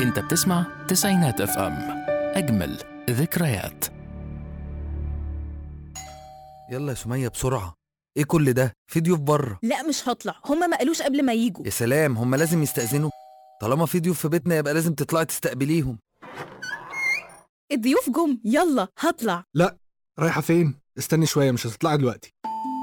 انت بتسمع تسعينات اف ام اجمل ذكريات يلا يا سمية بسرعة ايه كل ده في ضيوف بره لا مش هطلع هما ما قالوش قبل ما يجوا يا سلام هم لازم يستأذنوا طالما في ضيوف في بيتنا يبقى لازم تطلعي تستقبليهم الضيوف جم يلا هطلع لا رايحة فين؟ استني شوية مش هتطلعي دلوقتي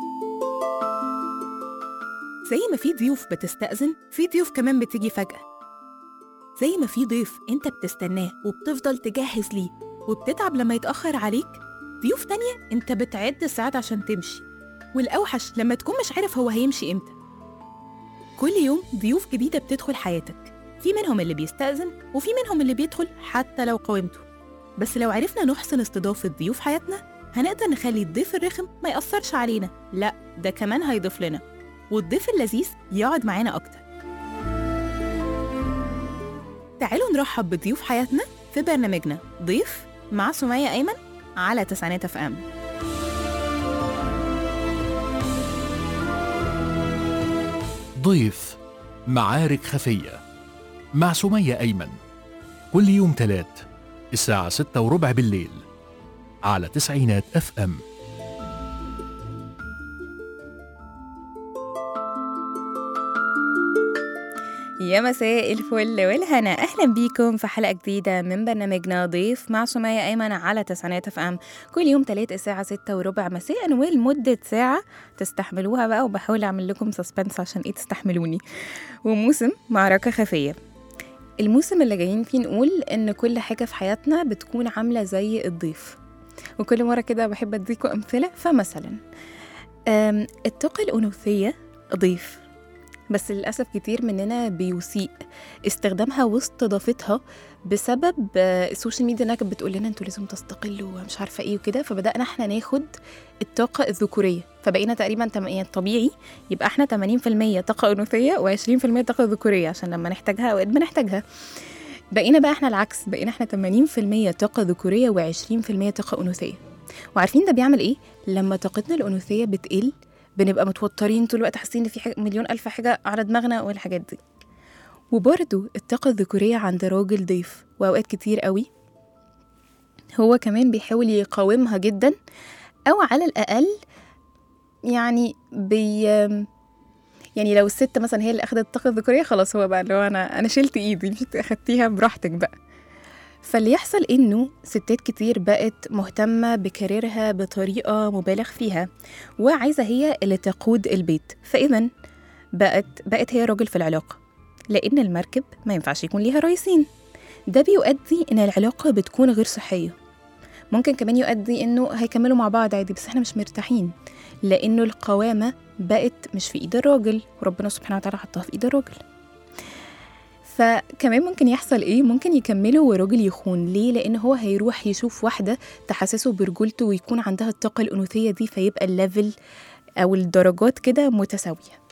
زي ما في ضيوف بتستأذن في ضيوف كمان بتيجي فجأة زي ما في ضيف انت بتستناه وبتفضل تجهز ليه وبتتعب لما يتأخر عليك ضيوف تانية انت بتعد ساعات عشان تمشي والأوحش لما تكون مش عارف هو هيمشي امتى كل يوم ضيوف جديدة بتدخل حياتك في منهم اللي بيستأذن وفي منهم اللي بيدخل حتى لو قاومته بس لو عرفنا نحسن استضافة ضيوف حياتنا هنقدر نخلي الضيف الرخم ما يأثرش علينا لا ده كمان هيضيف لنا والضيف اللذيذ يقعد معانا أكتر تعالوا نرحب بضيوف حياتنا في برنامجنا ضيف مع سمية أيمن على تسعينات اف ام ضيف معارك خفية مع سمية أيمن كل يوم تلات الساعة ستة وربع بالليل على تسعينات اف ام يا مساء الفل والهنا اهلا بيكم في حلقه جديده من برنامجنا ضيف مع سمية ايمن على تسعينات اف ام كل يوم تلات الساعه ستة وربع مساء ولمده ساعه تستحملوها بقى وبحاول اعمل لكم سسبنس عشان ايه تستحملوني وموسم معركه خفيه الموسم اللي جايين فيه نقول ان كل حاجه في حياتنا بتكون عامله زي الضيف وكل مره كده بحب اديكم امثله فمثلا أم، الطاقه الانوثيه ضيف بس للأسف كتير مننا بيسيء استخدامها واستضافتها بسبب آه، السوشيال ميديا انها كانت بتقول لنا انتوا لازم تستقلوا ومش عارفه ايه وكده فبدأنا احنا ناخد الطاقة الذكورية فبقينا تقريبا تم... يعني طبيعي يبقى احنا 80% طاقة أنوثية و20% طاقة ذكورية عشان لما نحتاجها أوقات بنحتاجها بقينا بقى احنا العكس بقينا احنا 80% طاقة ذكورية و20% طاقة أنوثية وعارفين ده بيعمل ايه؟ لما طاقتنا الأنوثية بتقل بنبقى متوترين طول الوقت حاسين ان في حاجة مليون الف حاجه على دماغنا والحاجات دي وبرده الطاقه الذكوريه عند راجل ضيف واوقات كتير قوي هو كمان بيحاول يقاومها جدا او على الاقل يعني بي يعني لو الست مثلا هي اللي اخدت الطاقه الذكوريه خلاص هو بقى اللي هو انا انا شلت ايدي مش اخدتيها براحتك بقى فاللي يحصل انه ستات كتير بقت مهتمه بكاريرها بطريقه مبالغ فيها وعايزه هي اللي تقود البيت فاذا بقت بقت هي راجل في العلاقه لان المركب ما ينفعش يكون ليها رئيسين ده بيؤدي ان العلاقه بتكون غير صحيه ممكن كمان يؤدي انه هيكملوا مع بعض عادي بس احنا مش مرتاحين لانه القوامه بقت مش في ايد الراجل وربنا سبحانه وتعالى حطها في ايد الراجل فكمان ممكن يحصل ايه ممكن يكملوا وراجل يخون ليه لان هو هيروح يشوف واحده تحسسه برجولته ويكون عندها الطاقه الانوثيه دي فيبقى الليفل او الدرجات كده متساويه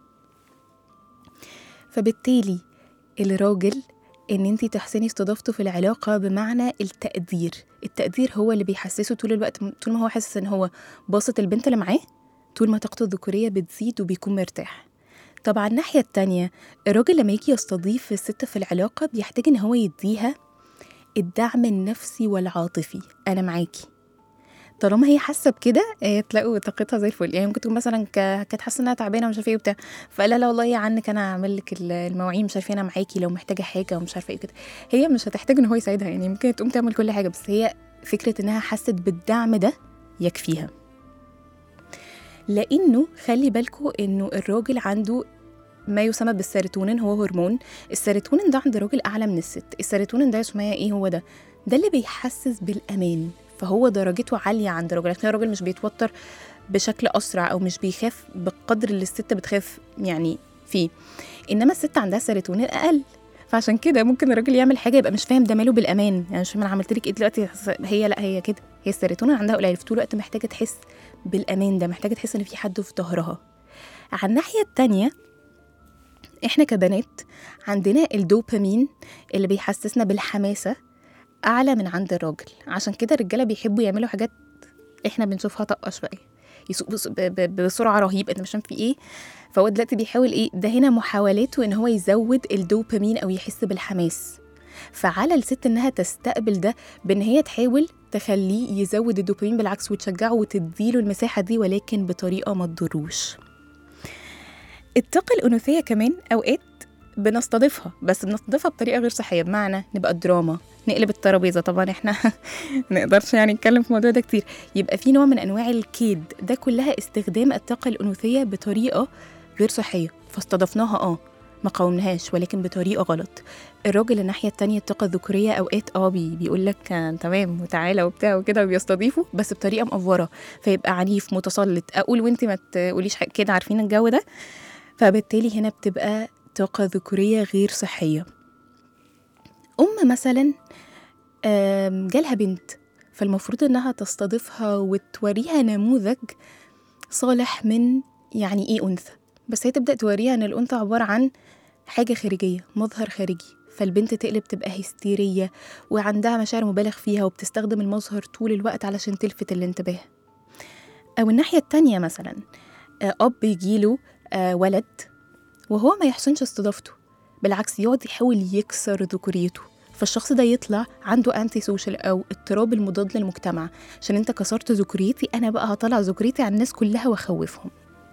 فبالتالي الراجل ان انت تحسني استضافته في العلاقه بمعنى التقدير التقدير هو اللي بيحسسه طول الوقت طول ما هو حاسس ان هو باصت البنت اللي معاه طول ما طاقته الذكوريه بتزيد وبيكون مرتاح طبعا الناحية التانية الراجل لما يجي يستضيف الست في العلاقة بيحتاج إن هو يديها الدعم النفسي والعاطفي أنا معاكي طالما هي حاسه بكده آه، تلاقوا طاقتها زي الفل يعني ممكن تكون مثلا ك- كانت حاسه انها تعبانه ومش عارفه ايه وبتاع فقال لها لا والله يا عنك انا هعمل لك ال- المواعين مش عارفه انا معاكي لو محتاجه حاجه ومش عارفه ايه كده هي مش هتحتاج ان هو يساعدها يعني ممكن تقوم تعمل كل حاجه بس هي فكره انها حست بالدعم ده يكفيها لانه خلي بالكوا انه الراجل عنده ما يسمى بالسيروتونين هو هرمون السيروتونين ده عند الراجل اعلى من الست السيروتونين ده اسمها ايه هو ده ده اللي بيحسس بالامان فهو درجته عاليه عند الراجل عشان الراجل مش بيتوتر بشكل اسرع او مش بيخاف بالقدر اللي الست بتخاف يعني فيه انما الست عندها سيروتونين اقل فعشان كده ممكن الراجل يعمل حاجه يبقى مش فاهم ده ماله بالامان يعني مش فاهم انا عملت لك ايه دلوقتي هي لا هي كده هي السيروتونين عندها قليل في طول الوقت محتاجه تحس بالامان ده محتاجه تحس ان في حد في ظهرها على الناحيه التانيه احنا كبنات عندنا الدوبامين اللي بيحسسنا بالحماسه اعلى من عند الراجل عشان كده الرجاله بيحبوا يعملوا حاجات احنا بنشوفها طقه شويه يسوق بس- ب- ب- بسرعه رهيب انت مش فاهم في ايه فهو دلوقتي بيحاول ايه ده هنا محاولاته ان هو يزود الدوبامين او يحس بالحماس فعلى الست انها تستقبل ده بان هي تحاول تخليه يزود الدوبامين بالعكس وتشجعه وتديله المساحه دي ولكن بطريقه ما تضروش الطاقه الانوثيه كمان اوقات بنستضيفها بس بنستضيفها بطريقه غير صحيه بمعنى نبقى دراما نقلب الترابيزه طبعا احنا نقدرش يعني نتكلم في الموضوع ده كتير يبقى في نوع من انواع الكيد ده كلها استخدام الطاقه الانوثيه بطريقه غير صحيه فاستضفناها اه ما قاومناهاش ولكن بطريقه غلط الراجل الناحيه التانية الطاقه الذكوريه اوقات اه بي بيقول لك آه تمام وتعالى وبتاع وكده وبيستضيفه بس بطريقه مقفوره فيبقى عنيف متسلط اقول وانت ما تقوليش حاجة كده عارفين الجو ده فبالتالي هنا بتبقى طاقه ذكوريه غير صحيه ام مثلا آم، جالها بنت فالمفروض انها تستضيفها وتوريها نموذج صالح من يعني ايه انثى بس هي تبدا توريها ان الانثى عباره عن حاجه خارجيه مظهر خارجي فالبنت تقلب تبقى هستيريه وعندها مشاعر مبالغ فيها وبتستخدم المظهر طول الوقت علشان تلفت الانتباه او الناحيه التانية مثلا آه، اب يجيله آه، ولد وهو ما يحسنش استضافته بالعكس يقعد يحاول يكسر ذكوريته فالشخص ده يطلع عنده انتي سوشيال او اضطراب المضاد للمجتمع عشان انت كسرت ذكوريتي انا بقى هطلع ذكوريتي على الناس كلها واخوفهم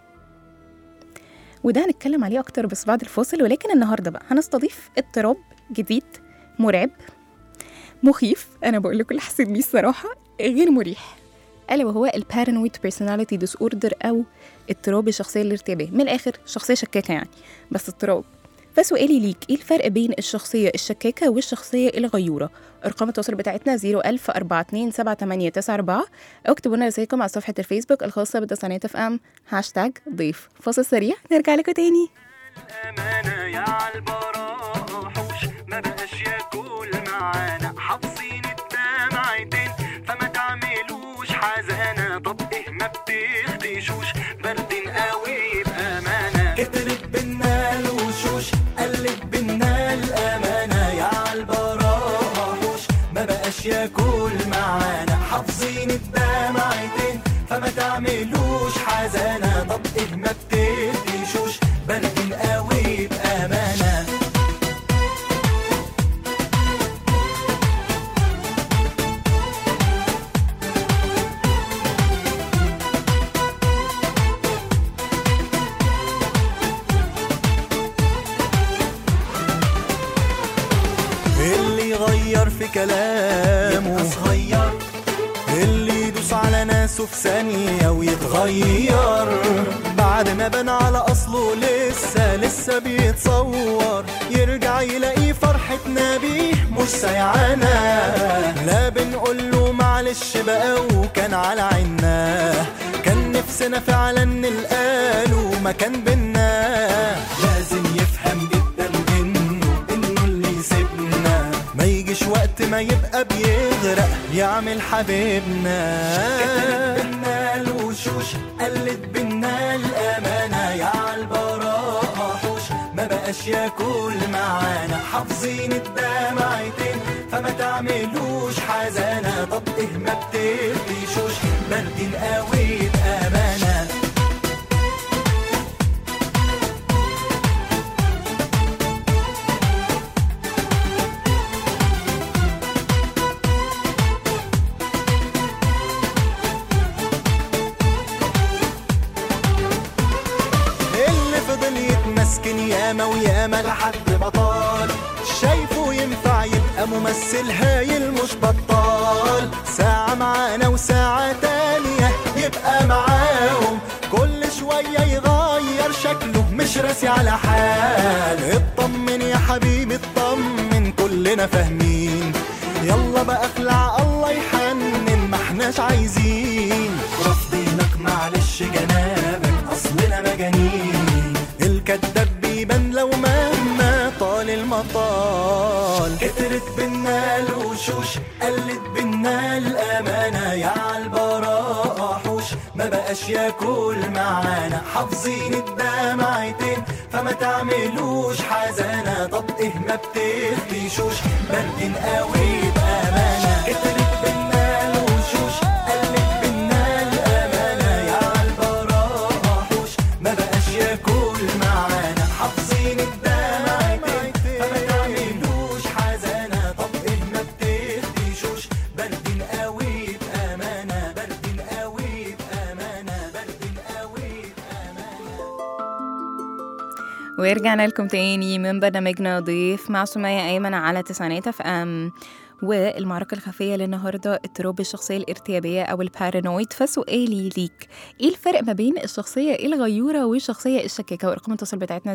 وده هنتكلم عليه اكتر بس بعد الفاصل ولكن النهارده بقى هنستضيف اضطراب جديد مرعب مخيف انا بقول لكم اللي حسيت بيه الصراحه غير مريح الا وهو البارانويد بيرسوناليتي ديس اوردر او اضطراب الشخصيه الارتيابيه من الاخر شخصيه شكاكه يعني بس اضطراب فسؤالي ليك ايه الفرق بين الشخصيه الشكاكه والشخصيه الغيوره ارقام التواصل بتاعتنا 010427894 او اكتبوا لنا رسائلكم على صفحه الفيسبوك الخاصه بتسعينات اف ام هاشتاج ضيف فاصل سريع نرجع لكم تاني أمانة يا عالبراء حوش ما بقاش ياكل معانا حافظين الدمعتين فما تعملوش حزانة طب ايه ما بتخدشوش باردين قوي بأمانة كترت بينا الوشوش قلت بينا الأمانة يا عالبراء حوش ما بقاش ياكل معانا حافظين الدمعتين فما تعملوش حزانة طب ايه ما بتخدشوش باردين قوي بأمانة اللي يغير في كلامه صغير اللي يدوس على ناسه في ثانية ويتغير بعد ما بان على أصله لسه لسه بيتصور يرجع يلاقي فرحتنا بيه مش سيعانة لا بنقول له معلش بقى وكان على عنا كان نفسنا فعلا نلقاله مكان بينا لازم يفهم جدا انه انه اللي يسيبنا ما يجيش وقت ما يبقى بيغرق يعمل حبيبنا كترت بينا الوشوش قلت بينا الامانه يا عالبراء حوش ما بقاش ياكل معانا حافظين الدمعتين فما تعملوش حزانه طب ايه ما بتقفشوش باردين قوي بامانه اللي فضل يتمسكن ياما وياما لحد ما طال شايفه ينفع يبقى ممثل هايل مش بطال ساعة معانا وساعة تانية يبقى معاهم كل شوية يغير شكله مش راسي على حال اطمن يا حبيبي اطمن كلنا فاهمين يلا بقى اخلع الله يحنن ما احناش عايزين رافضينك معلش جنابك اصلنا مجانين الكداب بيبان لو مهما طال المطال كترت بينا الوشوش قلت بينا الامانه يا عالبراء حوش ما بقاش ياكل معانا حافظين الدمعتين فما تعملوش حزانه طب ايه ما بتخدشوش باردين قوي بامانه كترت بينا الوشوش قلت بينا الامانه يا عالبراء حوش ما بقاش ياكل معانا حافظين الدمعتين فما تعملوش حزانه ورجعنا لكم تاني من برنامجنا ضيف مع سمية أيمن على تسعينات اف ام والمعركة الخفية للنهاردة اضطراب الشخصية الارتيابية أو البارانويد فسؤالي ليك إيه الفرق ما بين الشخصية الغيورة والشخصية الشكاكة وأرقام التواصل بتاعتنا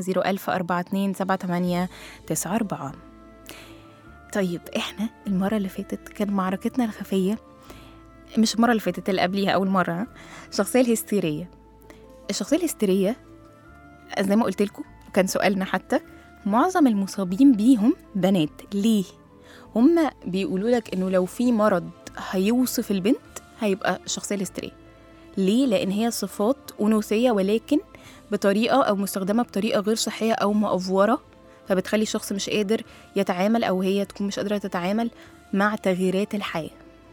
01042 طيب إحنا المرة اللي فاتت كان معركتنا الخفية مش المرة اللي فاتت اللي قبليها أول مرة الشخصية الهستيرية الشخصية الهستيرية زي ما قلت لكم وكان سؤالنا حتى معظم المصابين بيهم بنات ليه هم بيقولوا لك انه لو في مرض هيوصف البنت هيبقى الشخصيه الهستيريه ليه لان هي صفات انوثيه ولكن بطريقه او مستخدمه بطريقه غير صحيه او مأفوره فبتخلي الشخص مش قادر يتعامل او هي تكون مش قادره تتعامل مع تغييرات الحياه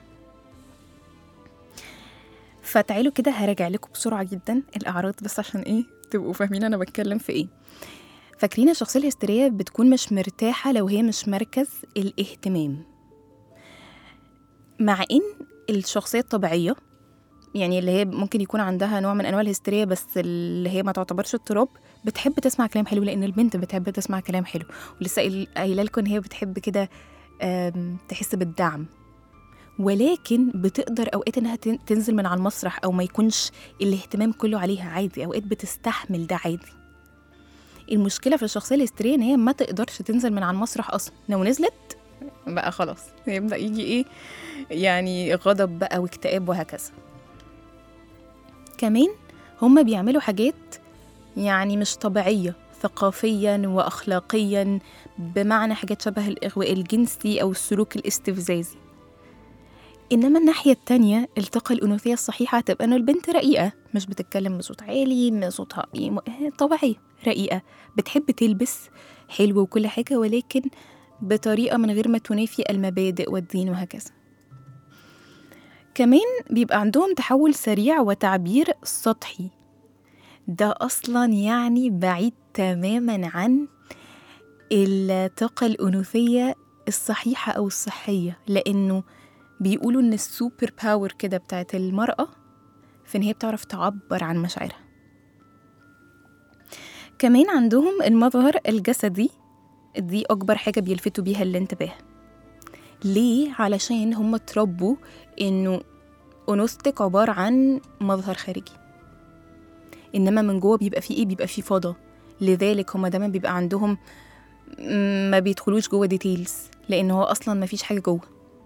فتعالوا كده هراجع لكم بسرعه جدا الاعراض بس عشان ايه تبقوا فاهمين انا بتكلم في ايه فاكرين الشخصيه الهستيريه بتكون مش مرتاحه لو هي مش مركز الاهتمام مع ان الشخصيه الطبيعيه يعني اللي هي ممكن يكون عندها نوع من انواع الهستيريا بس اللي هي ما تعتبرش اضطراب بتحب تسمع كلام حلو لان البنت بتحب تسمع كلام حلو ولسه قايل- قايله لكم ان هي بتحب كده آم، تحس بالدعم ولكن بتقدر اوقات انها تن- تنزل من على المسرح او ما يكونش الاهتمام كله عليها عادي اوقات بتستحمل ده عادي المشكله في الشخصيه الهستيريه ان هي ما تقدرش تنزل من على المسرح اصلا لو نزلت بقى خلاص يبدا يجي ايه يعني غضب بقى واكتئاب وهكذا كمان هما بيعملوا حاجات يعني مش طبيعيه ثقافيا واخلاقيا بمعنى حاجات شبه الاغواء الجنسي او السلوك الاستفزازي انما الناحيه التانية الطاقه الانوثيه الصحيحه هتبقى انه البنت رقيقه مش بتتكلم بصوت عالي م- صوتها إيه م- طبيعيه رقيقه بتحب تلبس حلو وكل حاجه ولكن بطريقه من غير ما تنافي المبادئ والدين وهكذا كمان بيبقى عندهم تحول سريع وتعبير سطحي ده اصلا يعني بعيد تماما عن الطاقه الانوثيه الصحيحه او الصحيه لانه بيقولوا ان السوبر باور كده بتاعت المرأة في ان هي بتعرف تعبر عن مشاعرها كمان عندهم المظهر الجسدي دي اكبر حاجة بيلفتوا بيها الانتباه ليه علشان هم اتربوا انه انوثتك عبارة عن مظهر خارجي انما من جوه بيبقى فيه ايه بيبقى فيه فضا لذلك هم دايما بيبقى عندهم م- ما بيدخلوش جوه ديتيلز لان هو اصلا ما فيش حاجه جوه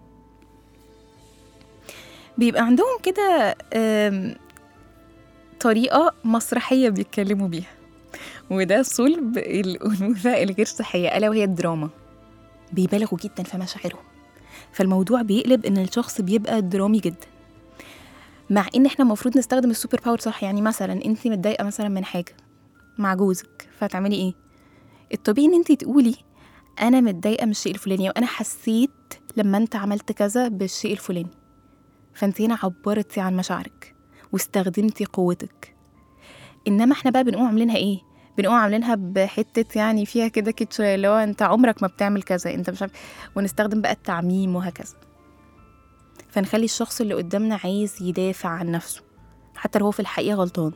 بيبقى عندهم كده آم، طريقة مسرحية بيتكلموا بيها وده صلب الأنوثة الغير صحية ألا وهي الدراما بيبالغوا جدا في مشاعرهم فالموضوع بيقلب إن الشخص بيبقى درامي جدا مع إن إحنا المفروض نستخدم السوبر باور صح يعني مثلا أنت متضايقة مثلا من حاجة مع جوزك فتعملي إيه؟ الطبيعي إن أنت تقولي أنا متضايقة من الشيء الفلاني وأنا حسيت لما أنت عملت كذا بالشيء الفلاني فانت هنا عبرتي عن مشاعرك واستخدمتي قوتك انما احنا بقى بنقوم عاملينها ايه بنقوم عاملينها بحته يعني فيها كده كده اللي هو انت عمرك ما بتعمل كذا انت مش عارف ونستخدم بقى التعميم وهكذا فنخلي الشخص اللي قدامنا عايز يدافع عن نفسه حتى لو هو في الحقيقه غلطان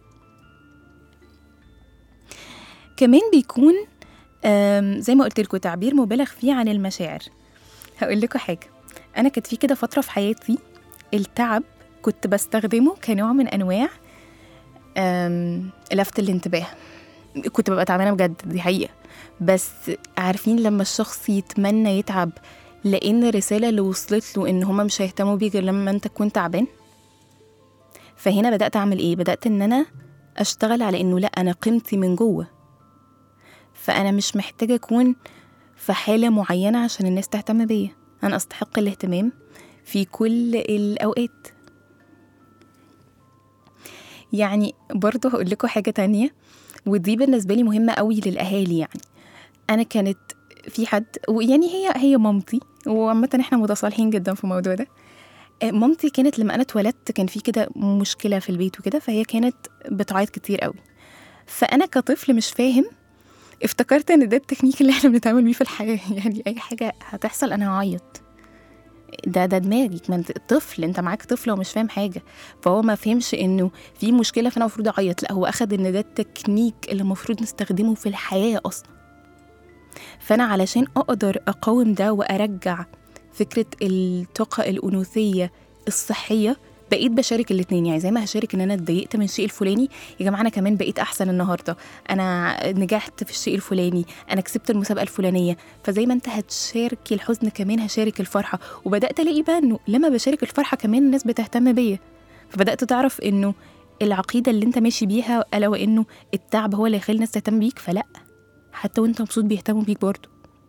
كمان بيكون آم، زي ما قلت لكم تعبير مبالغ فيه عن المشاعر هقول لكم حاجه انا كانت في كده فتره في حياتي التعب كنت بستخدمه كنوع من انواع آم، لفت الانتباه كنت ببقى تعبانه بجد دي حقيقه بس عارفين لما الشخص يتمنى يتعب لان الرساله اللي وصلت له ان هما مش هيهتموا بيك غير لما انت تكون تعبان فهنا بدات اعمل ايه بدات ان انا اشتغل على انه لا انا قيمتي من جوه فانا مش محتاجه اكون في حاله معينه عشان الناس تهتم بيا انا استحق الاهتمام في كل الاوقات يعني برضه هقول لكم حاجه تانية ودي بالنسبه لي مهمه قوي للاهالي يعني انا كانت في حد ويعني هي هي مامتي وعامه احنا متصالحين جدا في الموضوع ده آه، مامتي كانت لما انا اتولدت كان في كده مشكله في البيت وكده فهي كانت بتعيط كتير قوي فانا كطفل مش فاهم افتكرت ان ده التكنيك اللي احنا بنتعامل بيه في الحياه يعني اي حاجه هتحصل انا هعيط ده ده دماغك ما انت طفل انت معاك طفل ومش فاهم حاجه فهو ما فهمش انه في مشكله فانا المفروض اعيط لا هو اخد ان ده التكنيك اللي المفروض نستخدمه في الحياه اصلا فانا علشان اقدر اقاوم ده وارجع فكره الطاقه الانوثيه الصحيه بقيت بشارك الاتنين يعني زي ما هشارك ان انا اتضايقت من الشيء الفلاني يا جماعه انا كمان بقيت احسن النهارده انا نجحت في الشيء الفلاني انا كسبت المسابقه الفلانيه فزي ما انت هتشاركي الحزن كمان هشارك الفرحه وبدات الاقي بقى انه لما بشارك الفرحه كمان الناس بتهتم بيا فبدات تعرف انه العقيده اللي انت ماشي بيها الا وانه التعب هو اللي هيخلي الناس تهتم بيك فلا حتى وانت مبسوط بيهتموا بيك برضه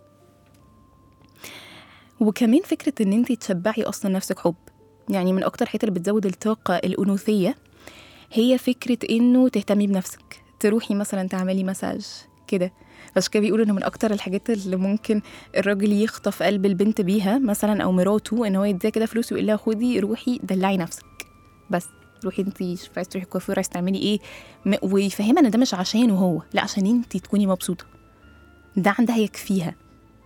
وكمان فكره ان انت تشبعي اصلا نفسك حب يعني من اكتر الحاجات اللي بتزود الطاقه الانوثيه هي فكره انه تهتمي بنفسك تروحي مثلا تعملي مساج كده بس كده بيقولوا انه من اكتر الحاجات اللي ممكن الراجل يخطف قلب البنت بيها مثلا او مراته ان هو يديها كده فلوس ويقول لها خدي روحي دلعي نفسك بس روحي انت شوفي عايزه تروحي كوافير عايزه تعملي ايه م- ويفهمها ان ده مش عشانه هو لا عشان انت تكوني مبسوطه ده عندها يكفيها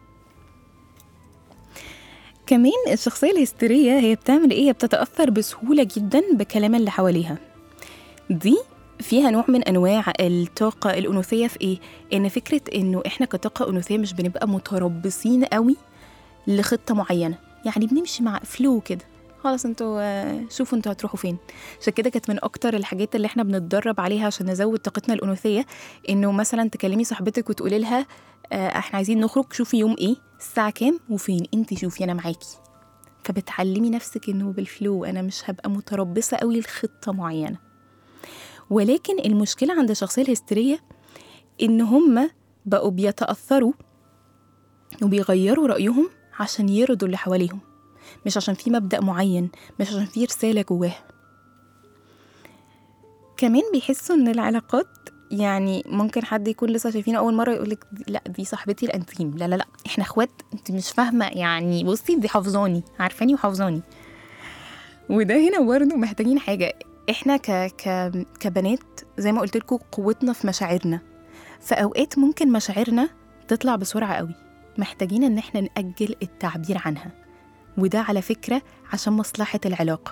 كمان الشخصية الهستيرية هي بتعمل ايه؟ هي بتتأثر بسهولة جدا بكلام اللي حواليها دي فيها نوع من انواع الطاقة الأنوثية في ايه؟ ان فكرة انه احنا كطاقة أنوثية مش بنبقى متربصين قوي لخطة معينة يعني بنمشي مع فلو كده خلاص انتوا آه، شوفوا انتوا هتروحوا فين عشان كده كانت من اكتر الحاجات اللي احنا بنتدرب عليها عشان نزود طاقتنا الانوثيه انه مثلا تكلمي صاحبتك وتقولي لها آه، احنا عايزين نخرج شوفي يوم ايه الساعه كام وفين انت شوفي انا معاكي فبتعلمي نفسك انه بالفلو انا مش هبقى متربصه قوي لخطه معينه ولكن المشكله عند الشخصيه الهستيريه ان هم بقوا بيتاثروا وبيغيروا رايهم عشان يرضوا اللي حواليهم مش عشان في مبدا معين مش عشان في رساله جواها كمان بيحسوا ان العلاقات يعني ممكن حد يكون لسه شايفينه اول مره يقول لك لا دي صاحبتي الانتيم لا لا لا احنا اخوات انت مش فاهمه يعني بصي دي حافظاني عارفاني وحافظاني وده هنا برضه محتاجين حاجه احنا ك... ك... كبنات زي ما قلت لكم قوتنا في مشاعرنا فاوقات ممكن مشاعرنا تطلع بسرعه قوي محتاجين ان احنا ناجل التعبير عنها وده على فكره عشان مصلحه العلاقه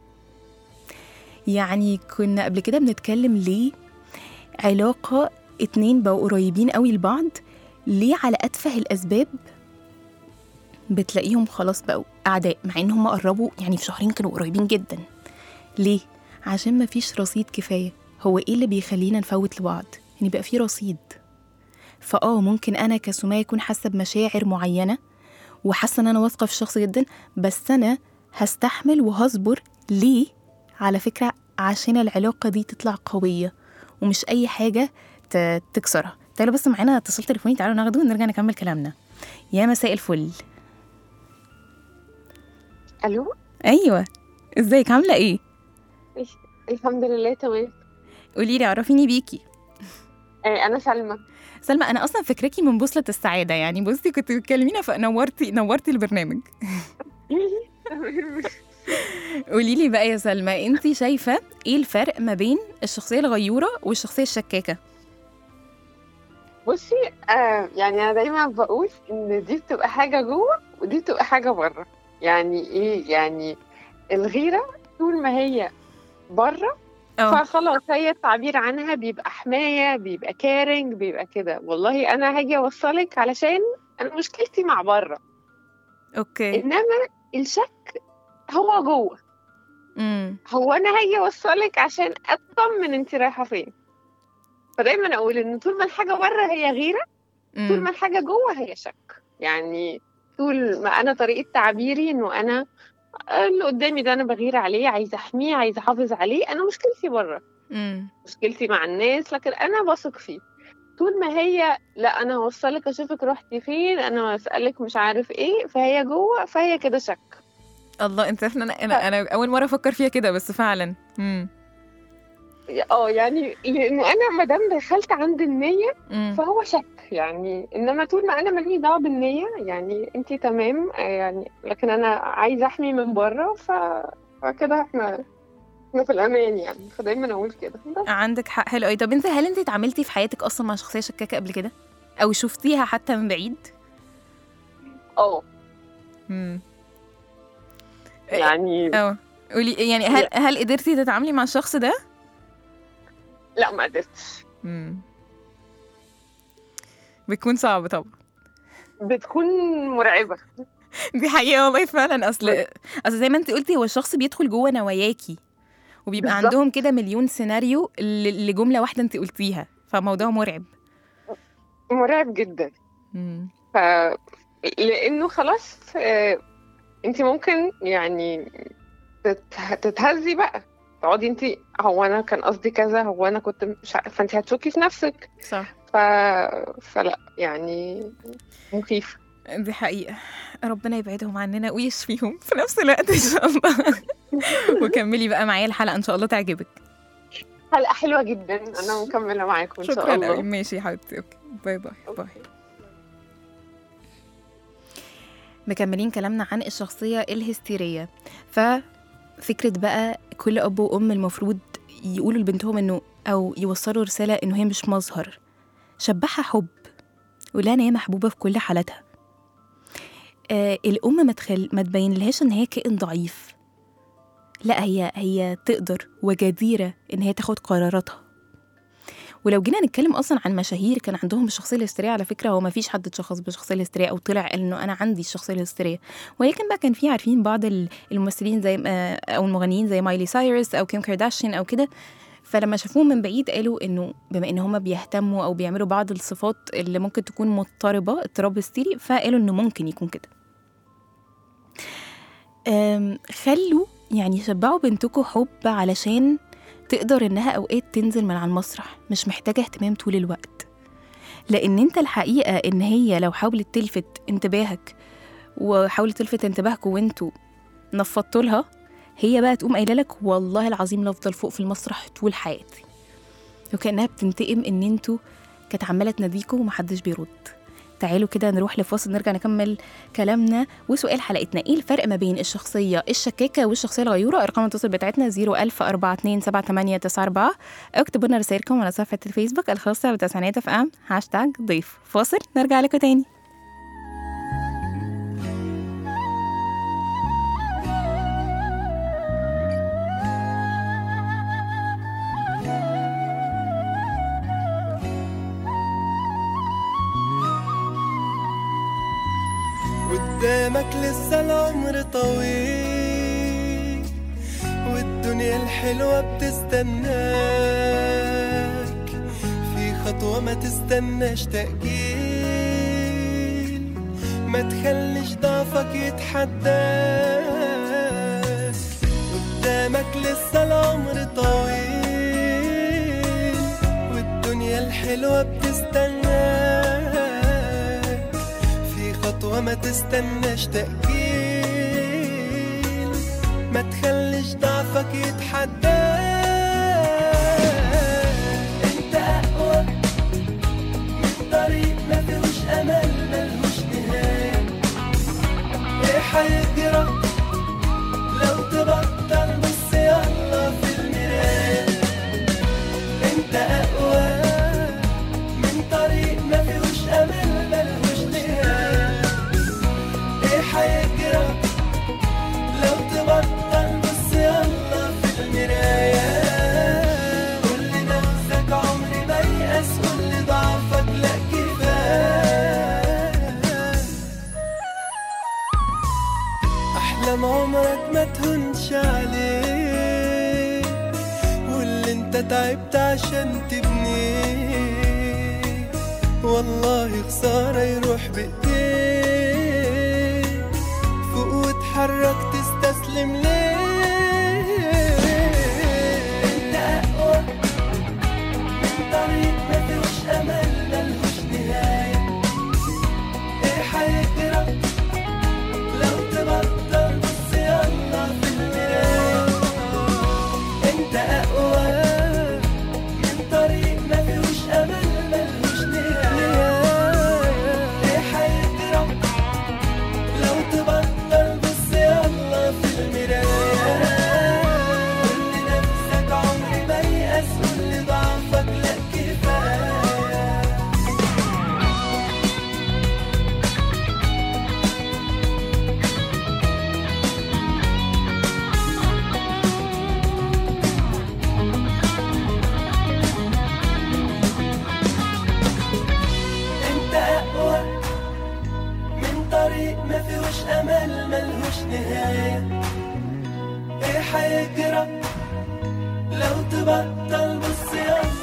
يعني كنا قبل كده بنتكلم ليه علاقة اتنين بقوا قريبين قوي لبعض ليه على أتفه الأسباب بتلاقيهم خلاص بقوا أعداء مع إن هم قربوا يعني في شهرين كانوا قريبين جدا ليه؟ عشان مفيش رصيد كفاية هو إيه اللي بيخلينا نفوت لبعض؟ إن يبقى في رصيد فآه ممكن أنا كسمية أكون حاسة بمشاعر معينة وحاسة إن أنا واثقة في الشخص جدا بس أنا هستحمل وهصبر ليه؟ على فكرة عشان العلاقة دي تطلع قوية ومش أي حاجة ت- تكسرها تعالوا بس معانا اتصال تليفوني تعالوا ناخده ونرجع نكمل كلامنا يا مساء الفل الو أيوة ازيك عاملة ايه؟ الحمد لله تمام قولي لي عرفيني بيكي آه، انا سلمى سلمى انا اصلا فاكراكي من بوصله السعاده يعني بصي كنت بتكلمينا فنورتي نورتي البرنامج قولي لي بقى يا سلمى انت شايفه ايه الفرق ما بين الشخصيه الغيوره والشخصيه الشكاكه بصي آه يعني انا دايما بقول ان دي بتبقى حاجه جوه ودي بتبقى حاجه بره يعني ايه يعني الغيره طول ما هي بره اه فخلاص هي التعبير عنها بيبقى حمايه بيبقى كارنج بيبقى كده والله انا هاجي اوصلك علشان انا مشكلتي مع بره اوكي انما الشك هو جوه امم هو انا هاجي اوصلك عشان اطمن انت رايحه فين فدايما اقول ان طول ما الحاجه بره هي غيره طول ما الحاجه جوه هي شك يعني طول ما انا طريقه تعبيري انه انا اللي قدامي ده انا بغير عليه عايزه احميه عايزه احافظ عليه انا مشكلتي بره امم مشكلتي مع الناس لكن انا بثق فيه طول ما هي لا انا هوصلك اشوفك رحتي فين انا اسالك مش عارف ايه فهي جوه فهي كده شك الله انت عارفه إن انا انا انا اول مره افكر فيها كده بس فعلا امم اه يعني لانه انا ما دام دخلت عند النيه امم فهو شك يعني انما طول ما انا ماليش دعوه بالنيه يعني انت تمام آه، يعني لكن انا عايزه احمي من بره ف... فكده احنا احنا في الامان يعني فدايما اقول كده بس عندك حق حلو قوي طب انت هل انت اتعاملتي في حياتك اصلا مع شخصيه شكاكه قبل كده او شفتيها حتى من بعيد اه امم يعني اه قولي يعني هل هل قدرتي تتعاملي مع الشخص ده؟ لا ما قدرتش امم بتكون صعب طبعا بتكون مرعبة دي حقيقة والله فعلا اصل اصل زي ما انت قلتي هو الشخص بيدخل جوه نواياكي وبيبقى بالظبط. عندهم كده مليون سيناريو ل- لجملة واحدة انت قلتيها فموضوع مرعب مرعب جدا مم. ف لانه خلاص آه، انت ممكن يعني تت- تتهزي بقى تقعدي انت هو انا كان قصدي كذا هو انا كنت مش عارفه فانت هتشكي في نفسك صح ف... فلا يعني مخيف دي حقيقة ربنا يبعدهم عننا ويشفيهم في نفس الوقت ان شاء الله وكملي بقى معايا الحلقة ان شاء الله تعجبك حلقه حلوه جدا انا مكمله معاكم ان شاء شكرا الله قوي ماشي يا حبيبتي اوكي باي باي باي مكملين كلامنا عن الشخصية الهستيرية ففكرة بقى كل أب وأم المفروض يقولوا لبنتهم إنه أو يوصلوا رسالة إنه هي مش مظهر شبعها حب ولا هي محبوبة في كل حالاتها آه الأم ما تخل ما تبين لهاش إن هي كائن ضعيف لا هي هي تقدر وجديرة إن هي تاخد قراراتها ولو جينا نتكلم اصلا عن مشاهير كان عندهم الشخصيه الهستيريه على فكره هو ما فيش حد اتشخص بالشخصيه الهستيريه او طلع قال انه انا عندي الشخصيه الهستيريه ولكن بقى كان في عارفين بعض ال- الممثلين زي آه، او المغنيين زي مايلي سايرس او كيم كارداشيان او كده فلما شافوهم من بعيد قالوا انه بما ان هم بيهتموا او بيعملوا بعض الصفات اللي ممكن تكون مضطربه اضطراب هستيري فقالوا انه ممكن يكون كده أم، خلوا يعني شبعوا بنتكم حب علشان تقدر انها اوقات تنزل من على المسرح مش محتاجه اهتمام طول الوقت لان انت الحقيقه ان هي لو حاولت تلفت انتباهك وحاولت تلفت انتباهكم وانتوا نفضتوا لها هي بقى تقوم قايله لك والله العظيم لا افضل فوق في المسرح طول حياتي وكانها بتنتقم ان انتوا كانت عماله تناديكوا ومحدش بيرد تعالوا كده نروح لفاصل نرجع نكمل كلامنا وسؤال حلقتنا ايه الفرق ما بين الشخصيه الشكاكه والشخصيه الغيوره ارقام التواصل بتاعتنا 010427894 اكتبوا لنا رسائلكم على صفحه الفيسبوك الخاصه بتسعينات اف ام هاشتاج ضيف فاصل نرجع لكم تاني قدامك لسه العمر طويل والدنيا الحلوة بتستناك في خطوة ما تستناش تأجيل ما تخليش ضعفك يتحداك قدامك لسه العمر طويل والدنيا الحلوة بتستناك في خطوة ما تستناش تأجيل ما تخليش ضعفك يتحداك انت أقوى من طريق ما فيهوش أمل ملهوش نهاية ايه هيجرى لو تبطل بص يلا في المراية انت أقوى من طريق ما فيهوش أمل ملهوش نهاية ايه هيجرى لو تبطل بص يلا في المراية قول لنفسك عمري ما يأس قول لضعفك لا كفاية أحلام عمرك ما تهونش عليك واللي انت تعبت عشان تبنيه والله خسارة يروح بإيديك فوق واتحرك تستسلم ليه انت أقوى من طريق ما فيهوش أمل ملهوش نهاية ايه هيجرى لو تبطل بص يلا في المراية انت اقوى من طريق ما فيهوش امل ملهوش نهاية ايه هيجرى لو تبطل بص يلا في المراية أمل ملهوش نهاية إيه حيجرى لو تبطل بص يلا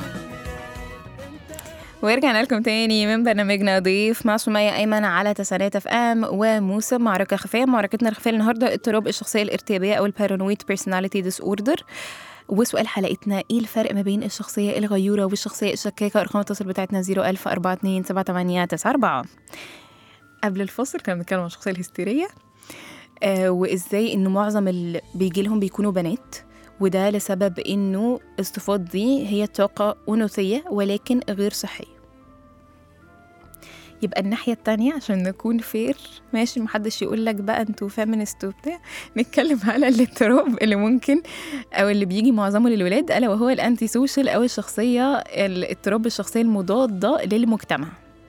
ورجعنا لكم تاني من برنامجنا ضيف مع سمية أيمن على تسعينات اف ام وموسم معركة خفية معركتنا الخفية النهاردة اضطراب الشخصية الارتيابية أو البارانويد بيرسوناليتي ديس اوردر وسؤال حلقتنا ايه الفرق ما بين الشخصية الغيورة والشخصية الشكاكة ارقام التواصل بتاعتنا 010427894 قبل الفصل كنا بنتكلم عن الشخصية الهستيرية آه وازاي انه معظم اللي بيجي لهم بيكونوا بنات وده لسبب انه الصفات دي هي طاقة أنوثية ولكن غير صحية يبقى الناحية التانية عشان نكون فير ماشي محدش يقول لك بقى انتوا فيمينست وبتاع نتكلم على الاضطراب اللي ممكن او اللي بيجي معظمه للولاد الا وهو الانتي سوشيال او الشخصية الاضطراب الشخصية المضادة للمجتمع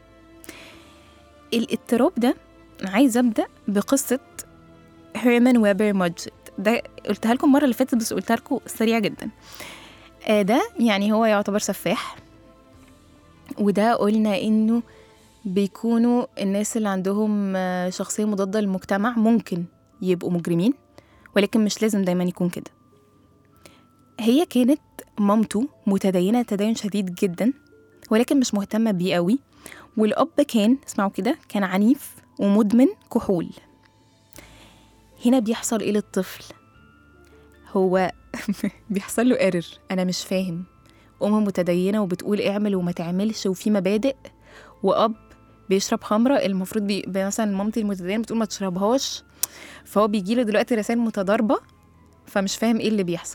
الاضطراب ده عايزة ابدأ بقصة هيرمان ويبر ماجد ده قلتها لكم المره اللي فاتت بس قلتها لكم سريع جدا آه ده يعني هو يعتبر سفاح وده قلنا انه بيكونوا الناس اللي عندهم آه، شخصيه مضاده للمجتمع ممكن يبقوا مجرمين ولكن مش لازم دايما يكون كده هي كانت مامته متدينه تدين شديد جدا ولكن مش مهتمه بيه قوي والاب كان اسمعوا كده كان عنيف ومدمن كحول هنا بيحصل ايه للطفل هو بيحصل له ايرور انا مش فاهم ام متدينه وبتقول اعمل وما تعملش وفي مبادئ واب بيشرب خمره المفروض بي... مثلا مامتي المتدينه بتقول ما تشربهاش فهو بيجي له دلوقتي رسائل متضاربه فمش فاهم ايه اللي بيحصل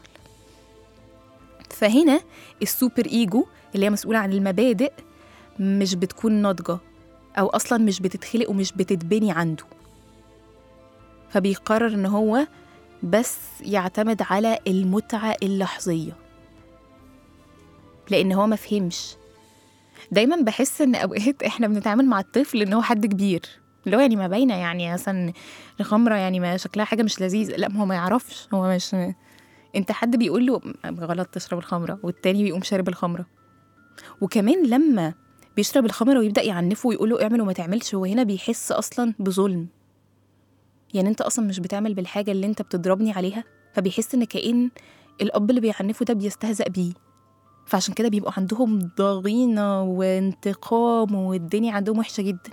فهنا السوبر ايجو اللي هي مسؤوله عن المبادئ مش بتكون ناضجه او اصلا مش بتتخلق ومش بتتبني عنده فبيقرر ان هو بس يعتمد على المتعة اللحظية لأن هو مفهمش دايما بحس ان اوقات احنا بنتعامل مع الطفل ان هو حد كبير اللي هو يعني ما باينه يعني مثلا الخمره يعني ما شكلها حاجه مش لذيذ لا ما هو ما يعرفش هو مش انت حد بيقول له غلط تشرب الخمره والتاني بيقوم شارب الخمره وكمان لما بيشرب الخمره ويبدا يعنفه ويقول له اعمل وما تعملش هو هنا بيحس اصلا بظلم يعني انت اصلا مش بتعمل بالحاجه اللي انت بتضربني عليها فبيحس ان كأن الاب اللي بيعنفه ده بيستهزأ بيه فعشان كده بيبقوا عندهم ضغينة وانتقام والدنيا عندهم وحشة جدا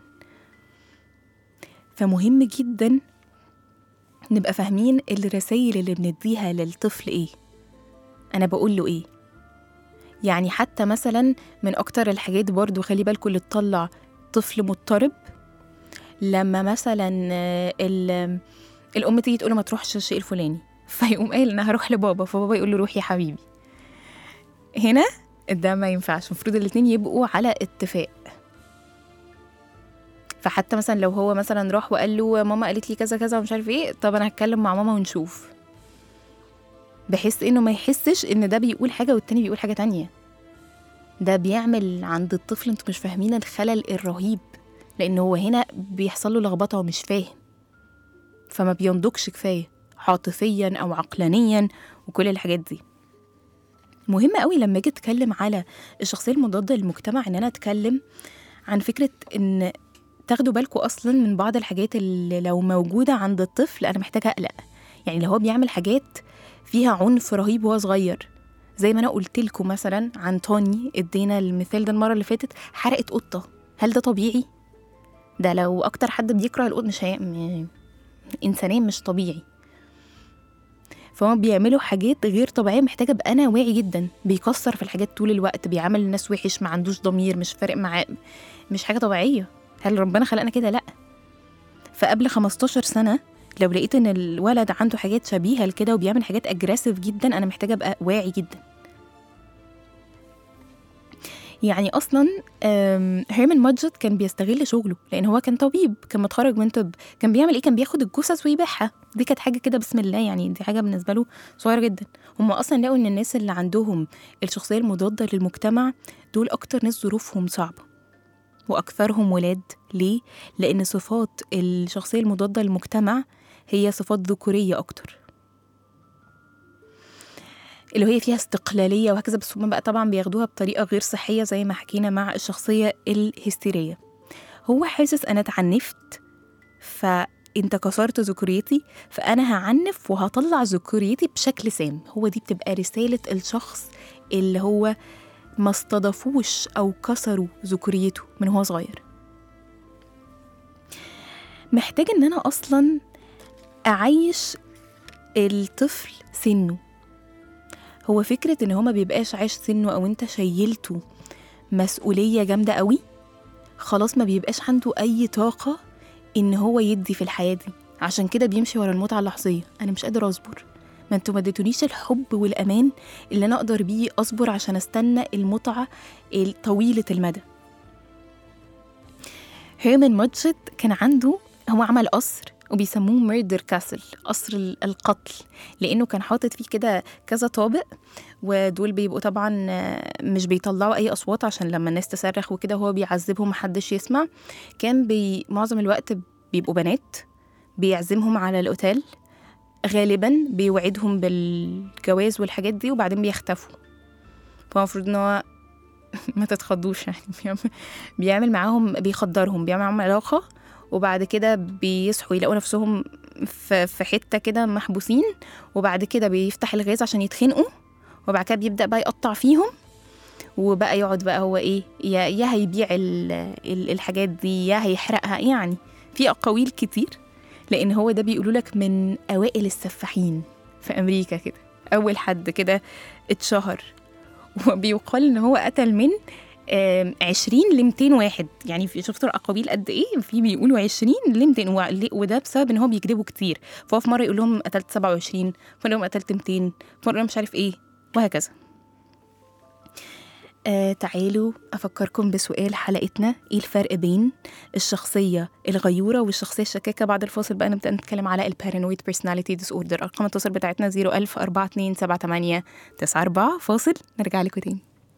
فمهم جدا نبقى فاهمين الرسائل اللي بنديها للطفل ايه انا بقول له ايه يعني حتى مثلا من اكتر الحاجات برضو خلي بالكم اللي تطلع طفل مضطرب لما مثلا آه، ال- الام تيجي تقول له ما تروحش الشيء الفلاني فيقوم قايل انا هروح لبابا فبابا يقول له روح يا حبيبي هنا ده ما ينفعش المفروض الاتنين يبقوا على اتفاق فحتى مثلا لو هو مثلا راح وقال له ماما قالت لي كذا كذا ومش عارف ايه طب انا هتكلم مع ماما ونشوف بحيث انه ما يحسش ان ده بيقول حاجه والتاني بيقول حاجه تانية ده بيعمل عند الطفل انتوا مش فاهمين الخلل الرهيب لان هو هنا بيحصل له لخبطه ومش فاهم فما بينضجش كفايه عاطفيا او عقلانيا وكل الحاجات دي مهم قوي لما اجي اتكلم على الشخصيه المضاده للمجتمع ان انا اتكلم عن فكره ان تاخدوا بالكم اصلا من بعض الحاجات اللي لو موجوده عند الطفل انا محتاجه اقلق يعني لو هو بيعمل حاجات فيها عنف رهيب وهو صغير زي ما انا قلت لكم مثلا عن توني ادينا المثال ده المره اللي فاتت حرقت قطه هل ده طبيعي ده لو اكتر حد بيكره القط مش هي... م- انسانيا مش طبيعي فهم بيعملوا حاجات غير طبيعيه محتاجه ابقى انا واعي جدا بيكسر في الحاجات طول الوقت بيعامل الناس وحش ما عندوش ضمير مش فارق معاه مش حاجه طبيعيه هل ربنا خلقنا كده لا فقبل 15 سنه لو لقيت ان الولد عنده حاجات شبيهه لكده وبيعمل حاجات اجريسيف جدا انا محتاجه ابقى واعي جدا يعني اصلا آم، هيرمان ماجد كان بيستغل شغله لان هو كان طبيب كان متخرج من طب كان بيعمل ايه كان بياخد الجثث ويبيعها دي كانت حاجه كده بسم الله يعني دي حاجه بالنسبه له صغيره جدا هم اصلا لقوا ان الناس اللي عندهم الشخصيه المضاده للمجتمع دول اكتر ناس ظروفهم صعبه واكثرهم ولاد ليه لان صفات الشخصيه المضاده للمجتمع هي صفات ذكوريه اكتر اللي هي فيها استقلاليه وهكذا بس هم بقى طبعا بياخدوها بطريقه غير صحيه زي ما حكينا مع الشخصيه الهستيريه هو حاسس انا اتعنفت انت كسرت ذكوريتي فانا هعنف وهطلع ذكوريتي بشكل سام هو دي بتبقى رساله الشخص اللي هو ما استضافوش او كسروا ذكوريته من هو صغير محتاج ان انا اصلا اعيش الطفل سنه هو فكرة ان هو ما بيبقاش عايش سنه او انت شيلته مسؤولية جامدة قوي خلاص ما بيبقاش عنده اي طاقة ان هو يدي في الحياة دي عشان كده بيمشي ورا المتعة اللحظية انا مش قادر اصبر ما انتوا ما اديتونيش الحب والامان اللي انا اقدر بيه اصبر عشان استنى المتعة طويلة المدى هيرمان ماتشت كان عنده هو عمل قصر وبيسموه ميردر كاسل قصر ال- القتل لانه كان حاطط فيه كده كذا طابق ودول بيبقوا طبعا آه، مش بيطلعوا اي اصوات عشان لما الناس تصرخ وكده هو بيعذبهم محدش يسمع كان بي معظم الوقت بيبقوا بنات بيعزمهم على الاوتيل غالبا بيوعدهم بالجواز والحاجات دي وبعدين بيختفوا فالمفروض ان هو ما تتخضوش يعني بيعمل, بيعمل معاهم بيخدرهم بيعمل معاهم علاقة وبعد كده بيصحوا يلاقوا نفسهم في في حتة كده محبوسين وبعد كده بيفتح الغاز عشان يتخنقوا وبعد كده بيبدأ بقى يقطع فيهم وبقى يقعد بقى هو ايه يا, يا هيبيع ال ال الحاجات دي يا هيحرقها يعني في أقاويل كتير لأن هو ده بيقولوا لك من أوائل السفاحين في أمريكا كده أول حد كده اتشهر وبيقال إن هو قتل من آم، 20 ل 200 واحد يعني في شفتوا الأقاويل قد إيه في بيقولوا 20 ل 200 وع- وده بسبب إن هو بيكذبوا كتير فهو في مرة يقول لهم قتلت 27 في مرة يقول لهم قتلت 200 في مرة يقول لهم مش عارف إيه وهكذا آه تعالوا أفكركم بسؤال حلقتنا إيه الفرق بين الشخصية الغيورة والشخصية الشكاكة بعد الفاصل بقى نبدأ نتكلم على البارانويد بيرسوناليتي ديس اوردر أرقام التواصل بتاعتنا 01000 4278 94 فاصل نرجع لكم تاني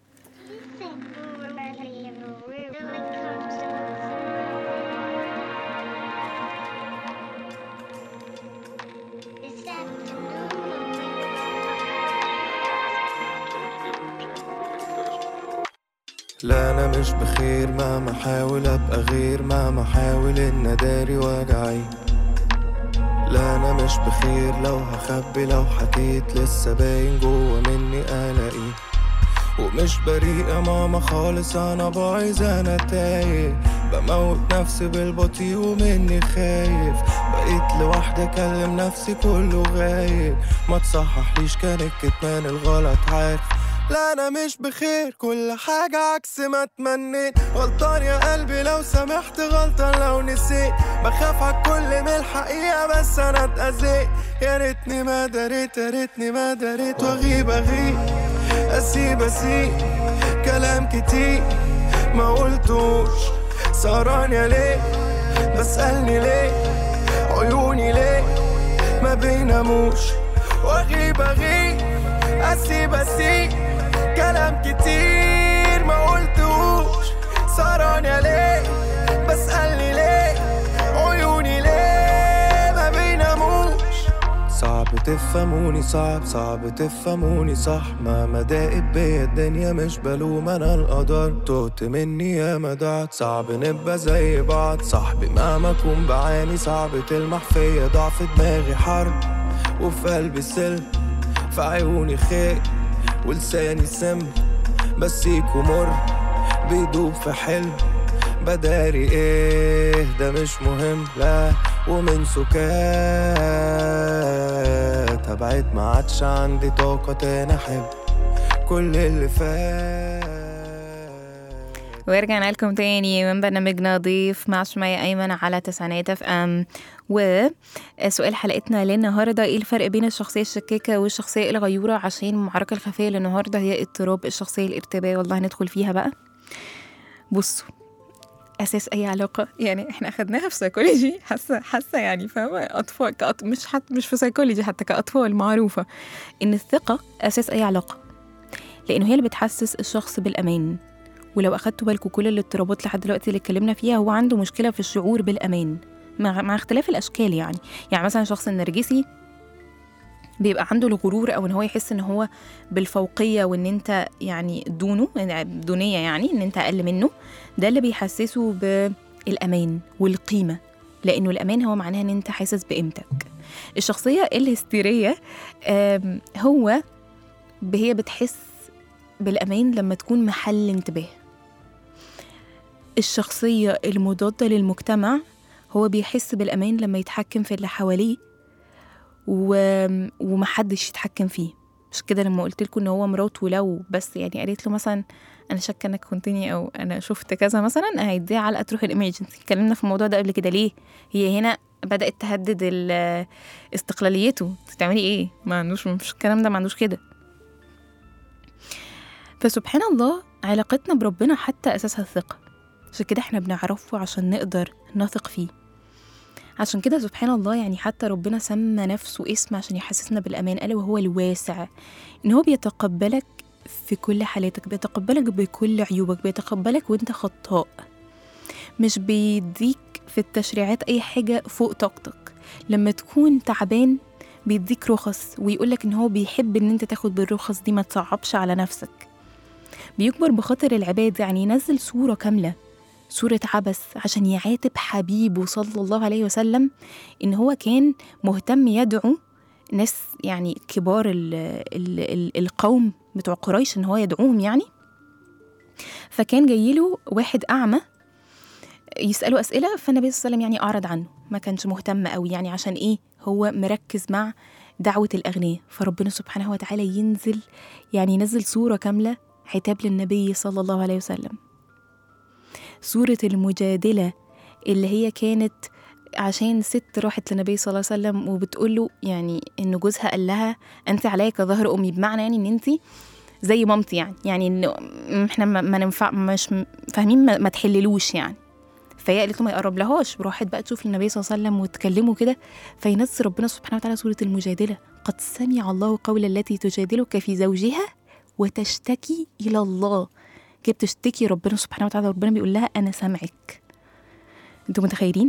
لا انا مش بخير مهما احاول ابقى غير مهما احاول ان اداري وجعي لا انا مش بخير لو هخبي لو حكيت لسه باين جوه مني قلقي ومش بريء يا ماما خالص انا بايظ انا تايه بموت نفسي بالبطيء ومني خايف بقيت لوحدي اكلم نفسي كله غايب ما تصححليش كان الكتمان الغلط عارف لا انا مش بخير كل حاجة عكس ما اتمنيت غلطان يا قلبي لو سامحت غلطان لو نسيت بخاف على كل من الحقيقة بس انا اتأذيت يا ريتني ما دريت يا ريتني ما دريت واغيب اغيب اسيب اسيب كلام كتير ما قلتوش سهران يا ليه بسألني ليه عيوني ليه ما بيناموش واغيب اغيب اسيب اسيب كلام كتير ما قلتوش سهران يا ليه بسألني ليه عيوني ليه ما بيناموش صعب تفهموني صعب صعب تفهموني صح مهما ضاقت بيا الدنيا مش بلوم انا القدر تهت مني يا مدعت صعب نبقى زي بعض صاحبي مهما اكون بعاني صعب تلمح فيا ضعف دماغي حرب وفي قلبي سلم في عيوني خير ولساني سم بسيك ومر بيدوب في حلم بداري ايه ده مش مهم لا ومن سكات هبعد ما عادش عندي طاقة تاني احب كل اللي فات ورجعنا لكم تاني من برنامجنا ضيف مع سمية أيمن على تسعينات اف ام وسؤال حلقتنا للنهاردة ايه الفرق بين الشخصية الشكاكة والشخصية الغيورة عشان المعركة الخفية للنهاردة هي اضطراب الشخصية الارتباكية والله هندخل فيها بقى بصوا اساس اي علاقه يعني احنا اخدناها في سيكولوجي حاسه حاسه يعني فاهمه اطفال كأط... مش حت... مش في سيكولوجي حتى كاطفال معروفه ان الثقه اساس اي علاقه لانه هي اللي بتحسس الشخص بالامان ولو اخدتوا بالكم كل الاضطرابات لحد دلوقتي اللي اتكلمنا فيها هو عنده مشكله في الشعور بالامان مع, مع اختلاف الاشكال يعني يعني مثلا الشخص النرجسي بيبقى عنده الغرور او ان هو يحس ان هو بالفوقيه وان انت يعني دونه دونيه يعني ان انت اقل منه ده اللي بيحسسه بالامان والقيمه لانه الامان هو معناها ان انت حاسس بقيمتك الشخصيه الهستيريه آم، هو ب- هي بتحس بالامان لما تكون محل انتباه الشخصيه المضاده للمجتمع هو بيحس بالامان لما يتحكم في اللي حواليه و... ومحدش يتحكم فيه مش كده لما قلت لكم ان هو مراته لو بس يعني قالت له مثلا انا شاكه انك خنتني او انا شفت كذا مثلا هيديها علقه تروح الامرجنسي اتكلمنا في الموضوع ده قبل كده ليه هي هنا بدات تهدد ال- استقلاليته تعملي ايه ما عندوش مش الكلام ده ما عندوش كده فسبحان الله علاقتنا بربنا حتى اساسها الثقه عشان كده احنا بنعرفه عشان نقدر نثق فيه عشان كده سبحان الله يعني حتى ربنا سمى نفسه اسم عشان يحسسنا بالأمان ألا وهو الواسع إن هو بيتقبلك في كل حالاتك بيتقبلك بكل عيوبك بيتقبلك وانت خطاء مش بيديك في التشريعات أي حاجة فوق طاقتك لما تكون تعبان بيديك رخص ويقولك إن هو بيحب إن انت تاخد بالرخص دي ما تصعبش على نفسك بيكبر بخاطر العباد يعني ينزل صورة كاملة سورة عبس عشان يعاتب حبيبه صلى الله عليه وسلم إن هو كان مهتم يدعو ناس يعني كبار ال ال ال القوم بتوع قريش إن هو يدعوهم يعني فكان جايله واحد أعمى يسأله أسئلة فالنبي صلى الله عليه وسلم يعني أعرض عنه ما كانش مهتم قوي يعني عشان إيه هو مركز مع دعوة الأغنياء فربنا سبحانه وتعالى ينزل يعني ينزل صورة كاملة عتاب للنبي صلى الله عليه وسلم سورة المجادلة اللي هي كانت عشان ست راحت للنبي صلى الله عليه وسلم وبتقول له يعني ان جوزها قال لها انت عليا كظهر امي بمعنى يعني ان انت زي مامتي يعني يعني ان احنا ما ما ننفع مش م- فاهمين ما, ما تحللوش يعني فهي قالت له ما يقرب لهاش وراحت بقى تشوف النبي صلى الله عليه وسلم وتكلموا كده فينزل ربنا سبحانه وتعالى سورة المجادلة قد سمع الله قول التي تجادلك في زوجها وتشتكي إلى الله كده بتشتكي ربنا سبحانه وتعالى ربنا بيقول لها انا سامعك انتوا متخيلين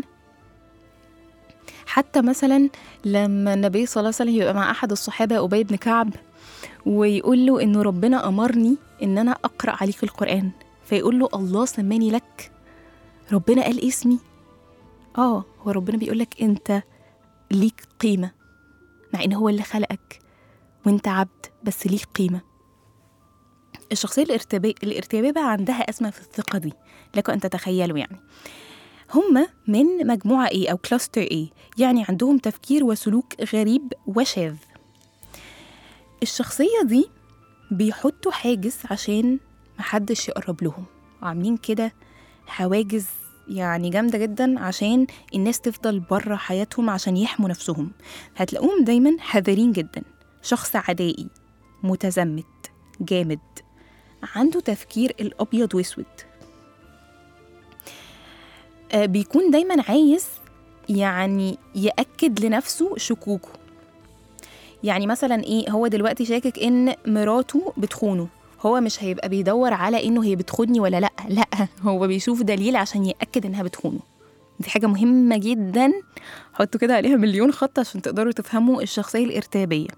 حتى مثلا لما النبي صلى الله عليه وسلم يبقى مع احد الصحابه ابي بن كعب ويقول له انه ربنا امرني ان انا اقرا عليك القران فيقول له الله سماني لك ربنا قال اسمي اه هو ربنا بيقول لك انت ليك قيمه مع ان هو اللي خلقك وانت عبد بس ليك قيمه الشخصية الارتباء الارتباء بقى عندها أزمة في الثقة دي لكم أن تتخيلوا يعني هم من مجموعة A أو كلاستر A يعني عندهم تفكير وسلوك غريب وشاذ الشخصية دي بيحطوا حاجز عشان محدش يقرب لهم وعاملين كده حواجز يعني جامدة جدا عشان الناس تفضل بره حياتهم عشان يحموا نفسهم هتلاقوهم دايما حذرين جدا شخص عدائي متزمت جامد عنده تفكير الأبيض وأسود آه، بيكون دايما عايز يعني يأكد لنفسه شكوكه يعني مثلا ايه هو دلوقتي شاكك ان مراته بتخونه هو مش هيبقى بيدور على انه هي بتخوني ولا لا لا هو بيشوف دليل عشان يأكد انها بتخونه دي حاجة مهمة جدا حطوا كده عليها مليون خط عشان تقدروا تفهموا الشخصية الارتيابية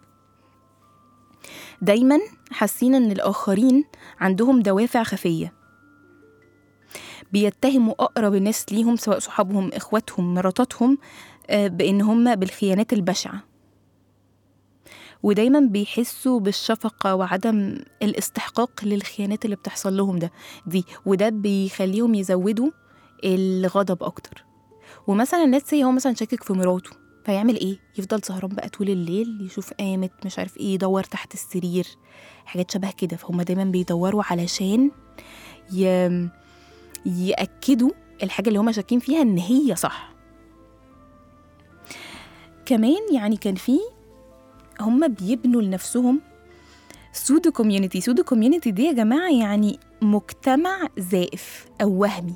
دايما حاسين ان الاخرين عندهم دوافع خفيه بيتهموا اقرب الناس ليهم سواء صحابهم اخواتهم مراتاتهم آه، بان هم بالخيانات البشعه ودايما بيحسوا بالشفقه وعدم الاستحقاق للخيانات اللي بتحصل لهم ده دي وده بيخليهم يزودوا الغضب اكتر ومثلا الناس هو مثلا شاكك في مراته فيعمل ايه يفضل سهران بقى طول الليل يشوف قامت مش عارف ايه يدور تحت السرير حاجات شبه كده فهم دايما بيدوروا علشان ي... يأكدوا الحاجة اللي هما شاكين فيها إن هي صح كمان يعني كان في هما بيبنوا لنفسهم سودو كوميونيتي سودو كوميونيتي دي يا جماعة يعني مجتمع زائف أو وهمي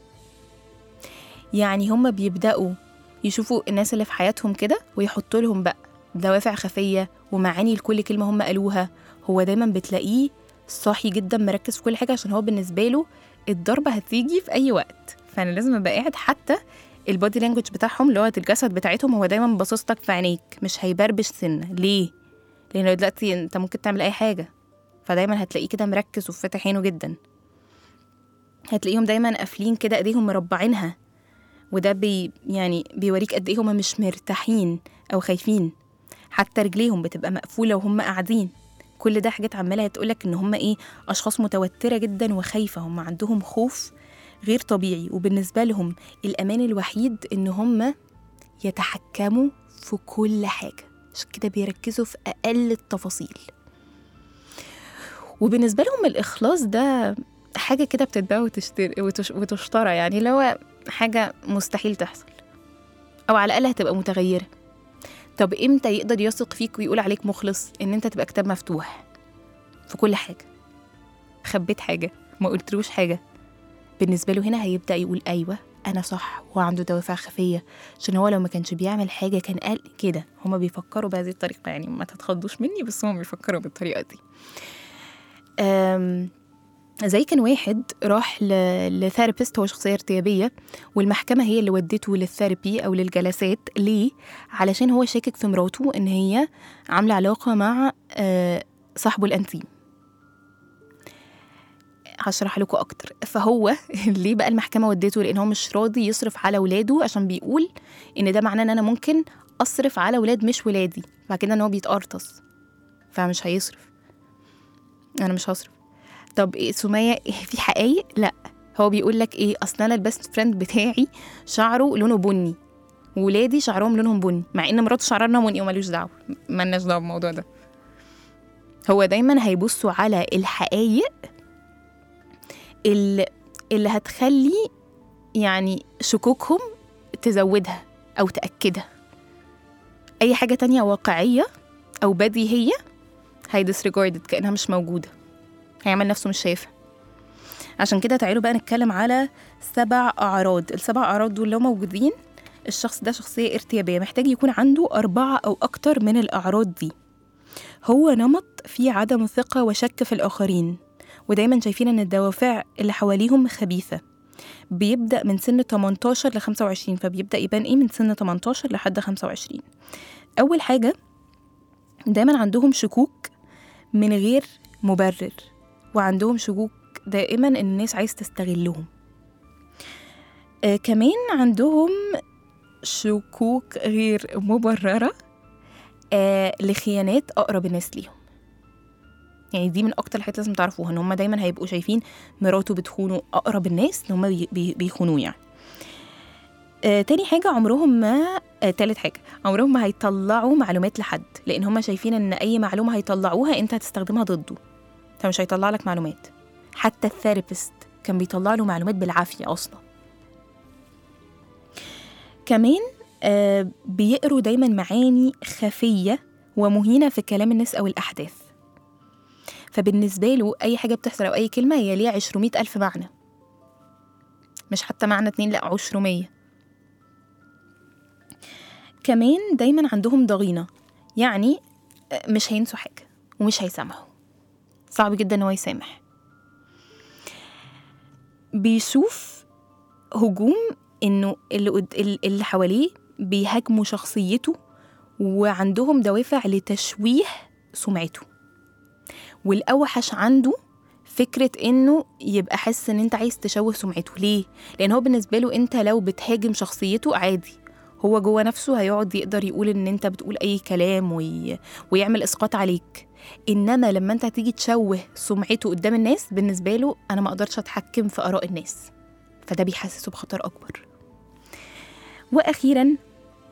يعني هما بيبدأوا يشوفوا الناس اللي في حياتهم كده ويحطوا لهم بقى دوافع خفية ومعاني لكل كلمة هم قالوها هو دايما بتلاقيه صاحي جدا مركز في كل حاجة عشان هو بالنسبة له الضربة هتيجي في أي وقت فأنا لازم أبقى قاعد حتى البودي لانجوج بتاعهم لغة الجسد بتاعتهم هو دايما باصص لك في عينيك مش هيبربش سنة ليه؟ لأنه دلوقتي أنت ممكن تعمل أي حاجة فدايما هتلاقيه كده مركز وفاتح عينه جدا هتلاقيهم دايما قافلين كده ايديهم مربعينها وده بي يعني بيوريك قد ايه هما مش مرتاحين او خايفين حتى رجليهم بتبقى مقفوله وهم قاعدين كل ده حاجات عماله تقولك ان هم ايه اشخاص متوتره جدا وخايفه هم عندهم خوف غير طبيعي وبالنسبه لهم الامان الوحيد ان هم يتحكموا في كل حاجه عشان كده بيركزوا في اقل التفاصيل وبالنسبه لهم الاخلاص ده حاجه كده بتتباع وتشتري وتش- وتشترى يعني اللي هو حاجه مستحيل تحصل او على الاقل هتبقى متغيره طب امتى يقدر يثق فيك ويقول عليك مخلص ان انت تبقى كتاب مفتوح في كل حاجه خبيت حاجه ما قلتلوش حاجه بالنسبه له هنا هيبدا يقول ايوه انا صح هو عنده دوافع خفيه عشان هو لو ما كانش بيعمل حاجه كان قال كده هما بيفكروا بهذه الطريقه يعني ما تتخضوش مني بس هما بيفكروا بالطريقه دي أم زي كان واحد راح ل- لثيرابيست هو شخصيه ارتيابيه والمحكمه هي اللي ودته للثيرابي او للجلسات ليه علشان هو شاكك في مراته ان هي عامله علاقه مع آه، صاحبه الانتيم هشرح لكم اكتر فهو ليه بقى المحكمه ودته لان هو مش راضي يصرف على ولاده عشان بيقول ان ده معناه ان انا ممكن اصرف على ولاد مش ولادي بعد كده ان هو بيتقرطص فمش هيصرف انا مش هصرف طب إيه سمية في حقايق لا هو بيقول لك ايه اصل انا البيست فريند بتاعي شعره لونه بني ولادي شعرهم لونهم بني مع ان مراته شعرها لونها بني ومالوش دعوه مالناش دعوه بالموضوع ده هو دايما هيبصوا على الحقايق اللي, اللي هتخلي يعني شكوكهم تزودها او تاكدها اي حاجه تانية واقعيه او بديهيه هيدسريجاردد كانها مش موجوده هيعمل نفسه مش شايفها عشان كده تعالوا بقى نتكلم على سبع أعراض السبع أعراض دول لو موجودين الشخص ده شخصية ارتيابية محتاج يكون عنده أربعة أو أكتر من الأعراض دي هو نمط فيه عدم ثقة وشك في الآخرين ودايما شايفين إن الدوافع اللي حواليهم خبيثة بيبدأ من سن 18 ل 25 فبيبدأ يبان إيه من سن 18 لحد 25 أول حاجة دايما عندهم شكوك من غير مبرر وعندهم شكوك دائما ان الناس عايز تستغلهم آه كمان عندهم شكوك غير مبررة آه لخيانات أقرب الناس ليهم يعني دي من أكتر الحاجات لازم تعرفوها إن هم دايما هيبقوا شايفين مراته بتخونه أقرب الناس إن هم بي بي بيخونوه يعني آه تاني حاجة عمرهم ما آه تالت حاجة عمرهم ما هيطلعوا معلومات لحد لأن هم شايفين إن أي معلومة هيطلعوها أنت هتستخدمها ضده فمش هيطلع لك معلومات حتى الثيرابيست كان بيطلع له معلومات بالعافية أصلا كمان آه بيقروا دايما معاني خفية ومهينة في كلام الناس أو الأحداث فبالنسبة له أي حاجة بتحصل أو أي كلمة هي ليها عشرمية ألف معنى مش حتى معنى اتنين لأ عشرمية كمان دايما عندهم ضغينة يعني آه، مش هينسوا حاجة ومش هيسامحوا صعب جدا ان هو يسامح بيشوف هجوم انه اللي قد... اللي حواليه بيهاجموا شخصيته وعندهم دوافع لتشويه سمعته والاوحش عنده فكرة انه يبقى حاسس ان انت عايز تشوه سمعته ليه؟ لان هو بالنسبة له انت لو بتهاجم شخصيته عادي هو جوه نفسه هيقعد يقدر يقول ان انت بتقول اي كلام وي... ويعمل اسقاط عليك انما لما انت هتيجي تشوه سمعته قدام الناس بالنسبه له انا ما اقدرش اتحكم في اراء الناس فده بيحسسه بخطر اكبر واخيرا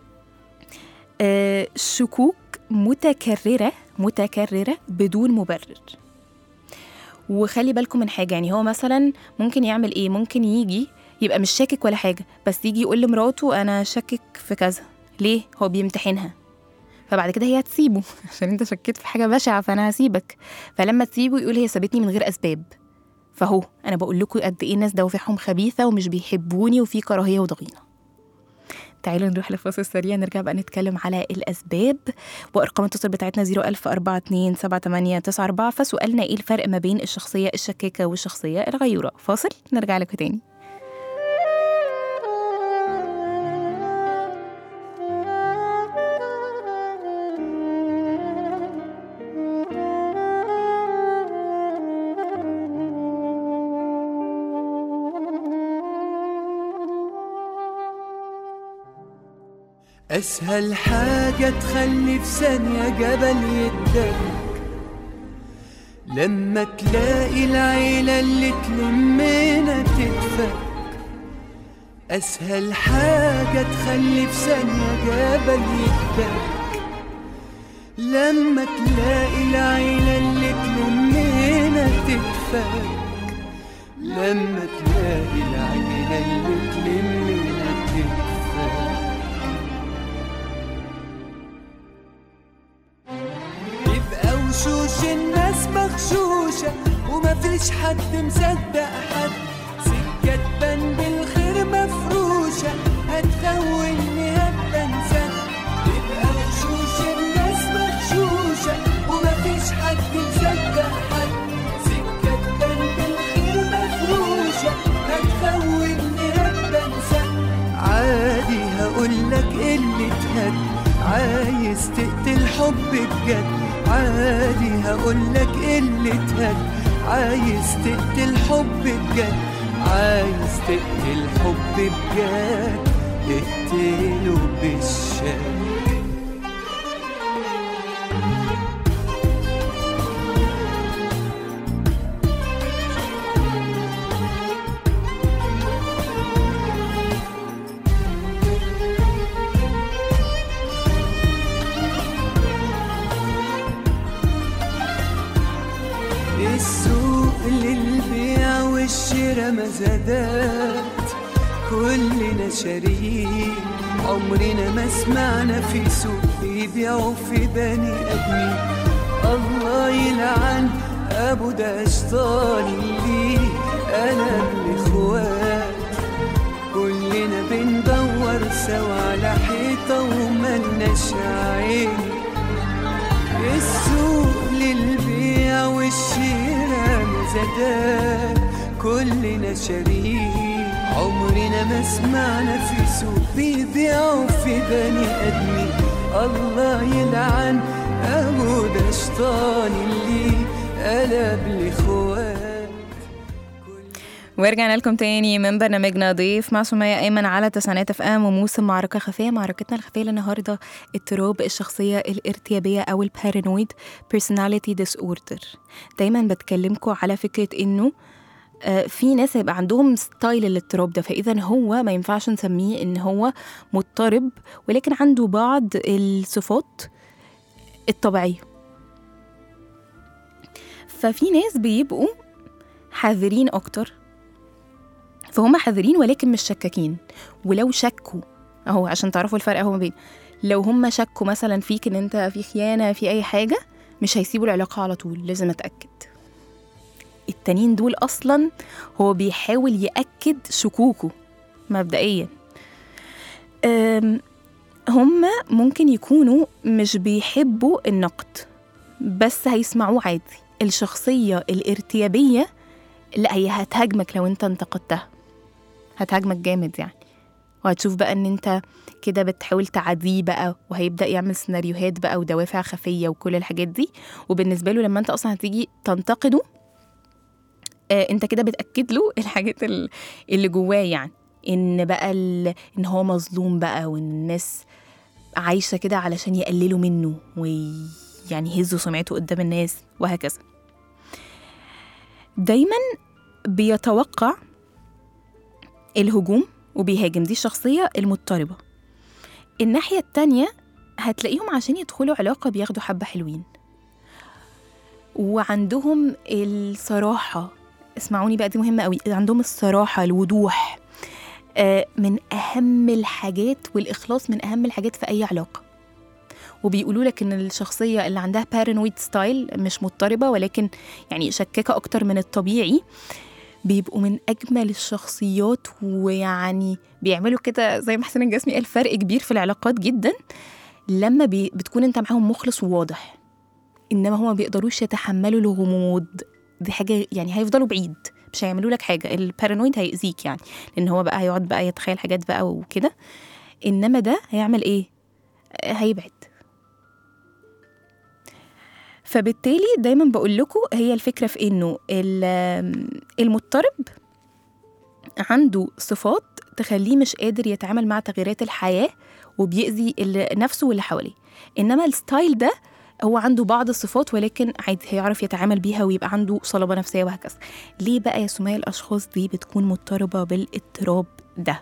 آه شكوك متكرره متكرره بدون مبرر وخلي بالكم من حاجه يعني هو مثلا ممكن يعمل ايه ممكن يجي يبقى مش شاكك ولا حاجه بس يجي يقول لمراته انا شاكك في كذا ليه هو بيمتحنها فبعد كده هي هتسيبه عشان انت شكيت في حاجه بشعه فانا هسيبك فلما تسيبه يقول هي سابتني من غير اسباب فهو انا بقول لكم قد ايه الناس دوافعهم خبيثه ومش بيحبوني وفي كراهيه وضغينه تعالوا نروح لفاصل سريع نرجع بقى نتكلم على الأسباب وأرقام التصل بتاعتنا 01042 فسؤالنا إيه الفرق ما بين الشخصية الشكاكة والشخصية الغيورة فاصل نرجع لكم تاني أسهل حاجة تخلي في ثانية جبل يتدك لما تلاقي العيلة اللي تلمنا تتفك أسهل حاجة تخلي في ثانية جبل يتدك لما تلاقي العيلة اللي تلمنا تتفك لما تلاقي العيلة اللي تلمنا تتفك يبقى وشوش الناس مغشوشة ومفيش حد مصدق حد سكة تبان بالخير مفروشة هتخوني هبقى انسان يبقى وشوش الناس مغشوشة ومفيش حد مصدق حد سكة تبان بالخير مفروشة هتخوني هبقى انسان عادي هقولك اللي تهد عايز تقتل حب بجد عادي هقولك اللي تهد عايز تقتل حب بجد عايز تقتل حب بجد اقتله بالشك السوق للبيع والشراء مزادات كلنا شاريين عمرنا ما سمعنا في سوق يبيعوا في بني ادمين الله يلعن ابو ده شيطان اللي انا الاخوات كلنا بندور سوا على حيطه وملناش عين السوق للبيع والشراء مزادات كلنا شاريين عمرنا ما سمعنا في سوق بيبيعوا في بني ادمين الله يلعن ابو ده شيطان اللي قلب الاخوات ورجعنا لكم تاني من برنامجنا ضيف مع سمية أيمن على تسعينات اف ام وموسم معركة خفية معركتنا الخفية للنهاردة اضطراب الشخصية الارتيابية أو البارانويد personality disorder دايما بتكلمكم على فكرة إنه آه، في ناس هيبقى عندهم ستايل الاضطراب ده فإذا هو ما ينفعش نسميه إن هو مضطرب ولكن عنده بعض الصفات الطبيعية ففي ناس بيبقوا حذرين أكتر فهم حذرين ولكن مش شكاكين ولو شكوا اهو عشان تعرفوا الفرق اهو ما بين لو هم شكوا مثلا فيك ان انت في خيانه في اي حاجه مش هيسيبوا العلاقه على طول لازم اتاكد التانيين دول اصلا هو بيحاول ياكد شكوكه مبدئيا أم، هم ممكن يكونوا مش بيحبوا النقد بس هيسمعوه عادي الشخصيه الارتيابيه لا هي هتهاجمك لو انت انتقدتها هتهاجمك جامد يعني وهتشوف بقى ان انت كده بتحاول تعديه بقى وهيبدا يعمل سيناريوهات بقى ودوافع خفيه وكل الحاجات دي وبالنسبه له لما انت اصلا هتيجي تنتقده آه انت كده بتاكد له الحاجات ال- اللي جواه يعني ان بقى ال- ان هو مظلوم بقى وان الناس عايشه كده علشان يقللوا منه ويعني يهزوا سمعته قدام الناس وهكذا دايما بيتوقع الهجوم وبيهاجم دي الشخصية المضطربة الناحية التانية هتلاقيهم عشان يدخلوا علاقة بياخدوا حبة حلوين وعندهم الصراحة اسمعوني بقى دي مهمة قوي عندهم الصراحة الوضوح آه، من أهم الحاجات والإخلاص من أهم الحاجات في أي علاقة وبيقولوا لك ان الشخصيه اللي عندها بارانويد ستايل مش مضطربه ولكن يعني شكاكه اكتر من الطبيعي بيبقوا من اجمل الشخصيات ويعني بيعملوا كده زي ما حسين الجسمي قال فرق كبير في العلاقات جدا لما بي بتكون انت معاهم مخلص وواضح انما هما ما بيقدروش يتحملوا الغموض دي حاجه يعني هيفضلوا بعيد مش هيعملوا لك حاجه البارانويد هيأذيك يعني لان هو بقى هيقعد بقى يتخيل حاجات بقى وكده انما ده هيعمل ايه آه، هيبعد فبالتالي دايما بقول لكم هي الفكره في انه ال- المضطرب عنده صفات تخليه مش قادر يتعامل مع تغييرات الحياة وبيأذي اللي- نفسه واللي حواليه إنما الستايل ده هو عنده بعض الصفات ولكن عادي هيعرف يتعامل بيها ويبقى عنده صلابة نفسية وهكذا ليه بقى يا سمية الأشخاص دي بتكون مضطربة بالاضطراب ده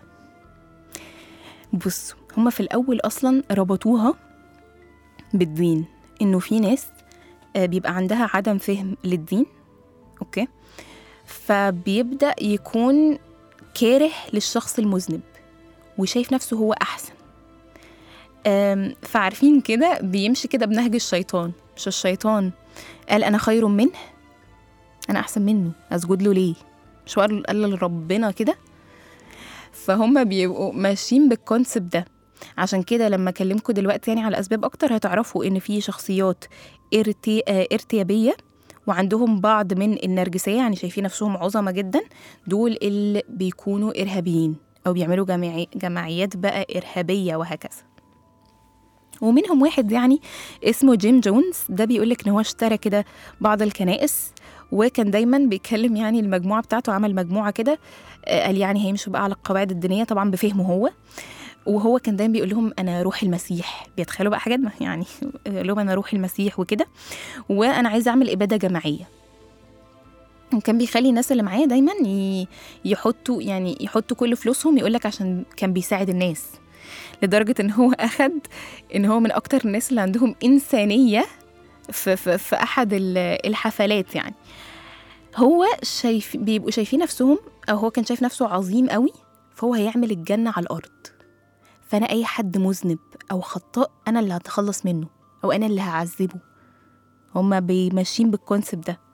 بصوا هما في الأول أصلا ربطوها بالدين إنه في ناس آه، بيبقى عندها عدم فهم للدين أوكي فبيبدأ يكون كاره للشخص المذنب وشايف نفسه هو أحسن أم، فعارفين كده بيمشي كده بنهج الشيطان مش الشيطان قال أنا خير منه أنا أحسن منه أسجد له ليه مش هو قال قال لربنا كده فهم بيبقوا ماشيين بالكونسبت ده عشان كده لما اكلمكم دلوقتي يعني على اسباب اكتر هتعرفوا ان في شخصيات ارتي... آه، ارتيابيه وعندهم بعض من النرجسيه يعني شايفين نفسهم عظمه جدا دول اللي بيكونوا ارهابيين او بيعملوا جماعي... جماعيات بقى ارهابيه وهكذا ومنهم واحد يعني اسمه جيم جونز ده بيقولك ان هو اشترى كده بعض الكنائس وكان دايما بيتكلم يعني المجموعه بتاعته عمل مجموعه كده آه، قال يعني هيمشوا بقى على القواعد الدينيه طبعا بفهمه هو وهو كان دايما بيقول لهم انا روح المسيح بيتخيلوا بقى حاجات ما يعني يقول لهم انا روح المسيح وكده وانا عايزه اعمل اباده جماعيه وكان بيخلي الناس اللي معاه دايما ي- يحطوا يعني يحطوا كل فلوسهم يقول لك عشان كان بيساعد الناس لدرجه ان هو اخد ان هو من اكتر الناس اللي عندهم انسانيه في في, في احد ال- الحفلات يعني هو شايف بيبقوا شايفين نفسهم او هو كان شايف نفسه عظيم قوي فهو هيعمل الجنه على الارض فانا اي حد مذنب او خطاء انا اللي هتخلص منه او انا اللي هعذبه هما بيماشيين بالكونسبت ده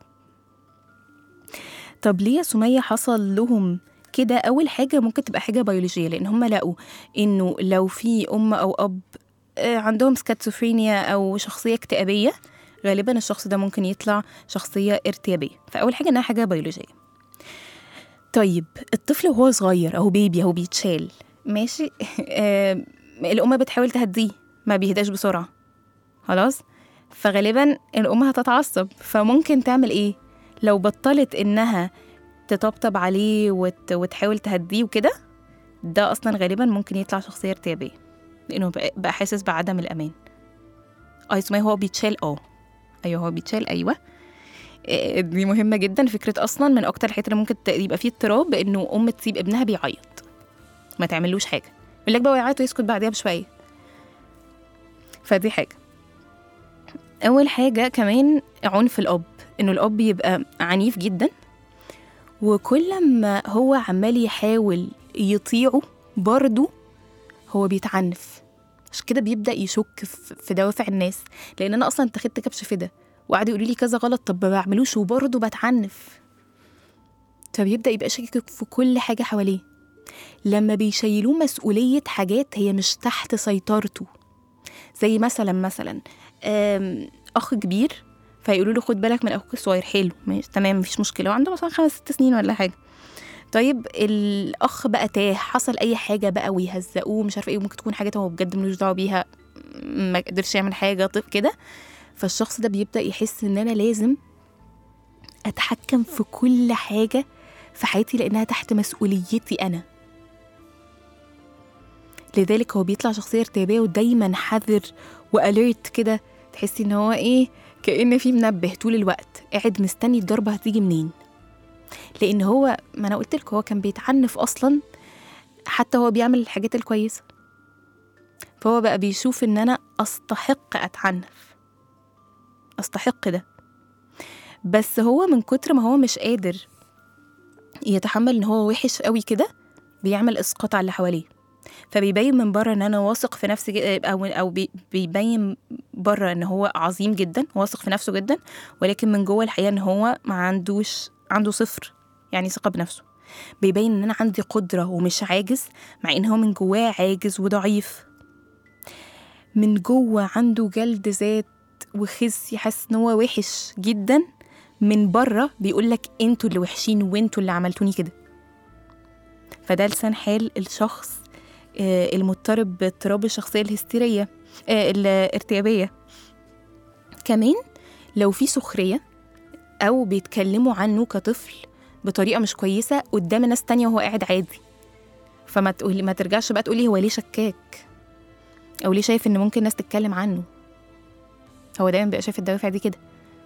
طب ليه يا سمية حصل لهم كده أول حاجة ممكن تبقى حاجة بيولوجية لأن هم لقوا إنه لو في أم أو أب آه، عندهم سكاتسوفرينيا أو شخصية اكتئابية غالبا الشخص ده ممكن يطلع شخصية ارتيابية فأول حاجة إنها حاجة بيولوجية طيب الطفل وهو صغير أو بيبي أو بيتشال ماشي آه، الأم بتحاول تهديه ما بيهداش بسرعة خلاص فغالبا الأم هتتعصب فممكن تعمل إيه لو بطلت إنها تطبطب عليه وت... وتحاول تهديه وكده ده أصلا غالبا ممكن يطلع شخصية ارتيابية لأنه بقى, بقى حاسس بعدم الأمان اه اسمه هو بيتشال اه أيوه هو بيتشال أيوه إيه، دي مهمة جدا فكرة أصلا من أكتر الحاجات اللي ممكن ت- يبقى فيه اضطراب إنه أم تسيب ابنها بيعيط ما تعملوش حاجة يقول لك بقى يعيط ويسكت بعديها بشوية فدي حاجة أول حاجة كمان عنف الأب إنه الأب يبقى عنيف جدا وكل ما هو عمال يحاول يطيعه برضه هو بيتعنف عشان كده بيبدأ يشك في في دوافع الناس لأن أنا أصلا اتخذت كبش فدا وقعدوا يقولوا لي كذا غلط طب ما بعملوش وبرضه بتعنف فبيبدأ يبقى شاكك في كل حاجة حواليه لما بيشيلوه مسؤولية حاجات هي مش تحت سيطرته زي مثلا مثلا آم، أخ كبير فيقولوا له خد بالك من أخوك الصغير حلو ماشي تمام مفيش مشكلة وعنده مثلا خمس ست سنين ولا حاجة طيب الأخ بقى تاه حصل أي حاجة بقى ويهزقوه مش عارفة إيه ممكن تكون حاجات هو بجد ملوش دعوة بيها ما قدرش يعمل حاجة طيب كده فالشخص ده بيبدأ يحس إن أنا لازم أتحكم في كل حاجة في حياتي لأنها تحت مسؤوليتي أنا لذلك هو بيطلع شخصية ارتيابية ودايما حذر وأليرت كده تحسي إن هو إيه كأن في منبه طول الوقت قاعد مستني الضربة هتيجي منين لأن هو ما أنا قلت لك هو كان بيتعنف أصلا حتى هو بيعمل الحاجات الكويسة فهو بقى بيشوف إن أنا أستحق أتعنف أستحق ده بس هو من كتر ما هو مش قادر يتحمل إن هو وحش قوي كده بيعمل إسقاط على اللي حواليه فبيبين من بره ان انا واثق في نفسي جد- او او بي- بيبين بره ان هو عظيم جدا واثق في نفسه جدا ولكن من جوه الحقيقه ان هو ما عندوش عنده صفر يعني ثقه بنفسه بيبين ان انا عندي قدره ومش عاجز مع ان هو من جواه عاجز وضعيف من جوه عنده جلد ذات وخزي حاسس ان هو وحش جدا من بره بيقول لك انتوا اللي وحشين وانتوا اللي عملتوني كده فده لسان حال الشخص آه، المضطرب باضطراب الشخصية الهستيرية آه، الارتيابية كمان لو في سخرية أو بيتكلموا عنه كطفل بطريقة مش كويسة قدام ناس تانية وهو قاعد عادي فما تقولي ما ترجعش بقى تقولي هو ليه شكاك او ليه شايف ان ممكن الناس تتكلم عنه هو دايما بيبقى شايف الدوافع دي كده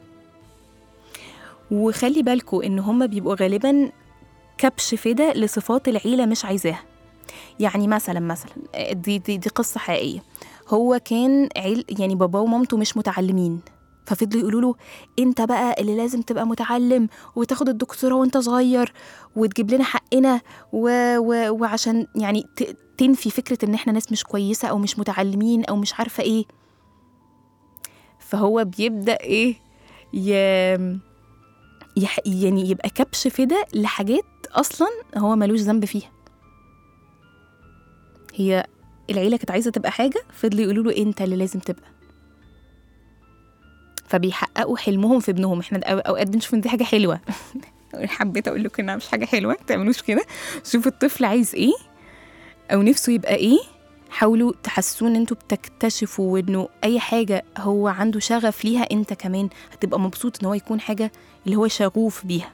وخلي بالكوا ان هما بيبقوا غالبا كبش فدا لصفات العيله مش عايزاها يعني مثلا مثلا دي دي, دي قصه حقيقيه هو كان عيل يعني باباه ومامته مش متعلمين ففضلوا يقولوا له انت بقى اللي لازم تبقى متعلم وتاخد الدكتوراه وانت صغير وتجيب لنا حقنا و... و... وعشان يعني ت... تنفي فكره ان احنا ناس مش كويسه او مش متعلمين او مش عارفه ايه فهو بيبدا ايه ي... يح... يعني يبقى كبش فدا لحاجات اصلا هو ملوش ذنب فيها هي العيله كانت عايزه تبقى حاجه فضلوا يقولوا له انت اللي لازم تبقى فبيحققوا حلمهم في ابنهم احنا أو- اوقات بنشوف ان دي حاجه حلوه حبيت اقول لكم انها مش حاجه حلوه ما تعملوش كده شوفوا الطفل عايز ايه او نفسه يبقى ايه حاولوا تحسسوه ان انتوا بتكتشفوا انه اي حاجه هو عنده شغف ليها انت كمان هتبقى مبسوط ان هو يكون حاجه اللي هو شغوف بيها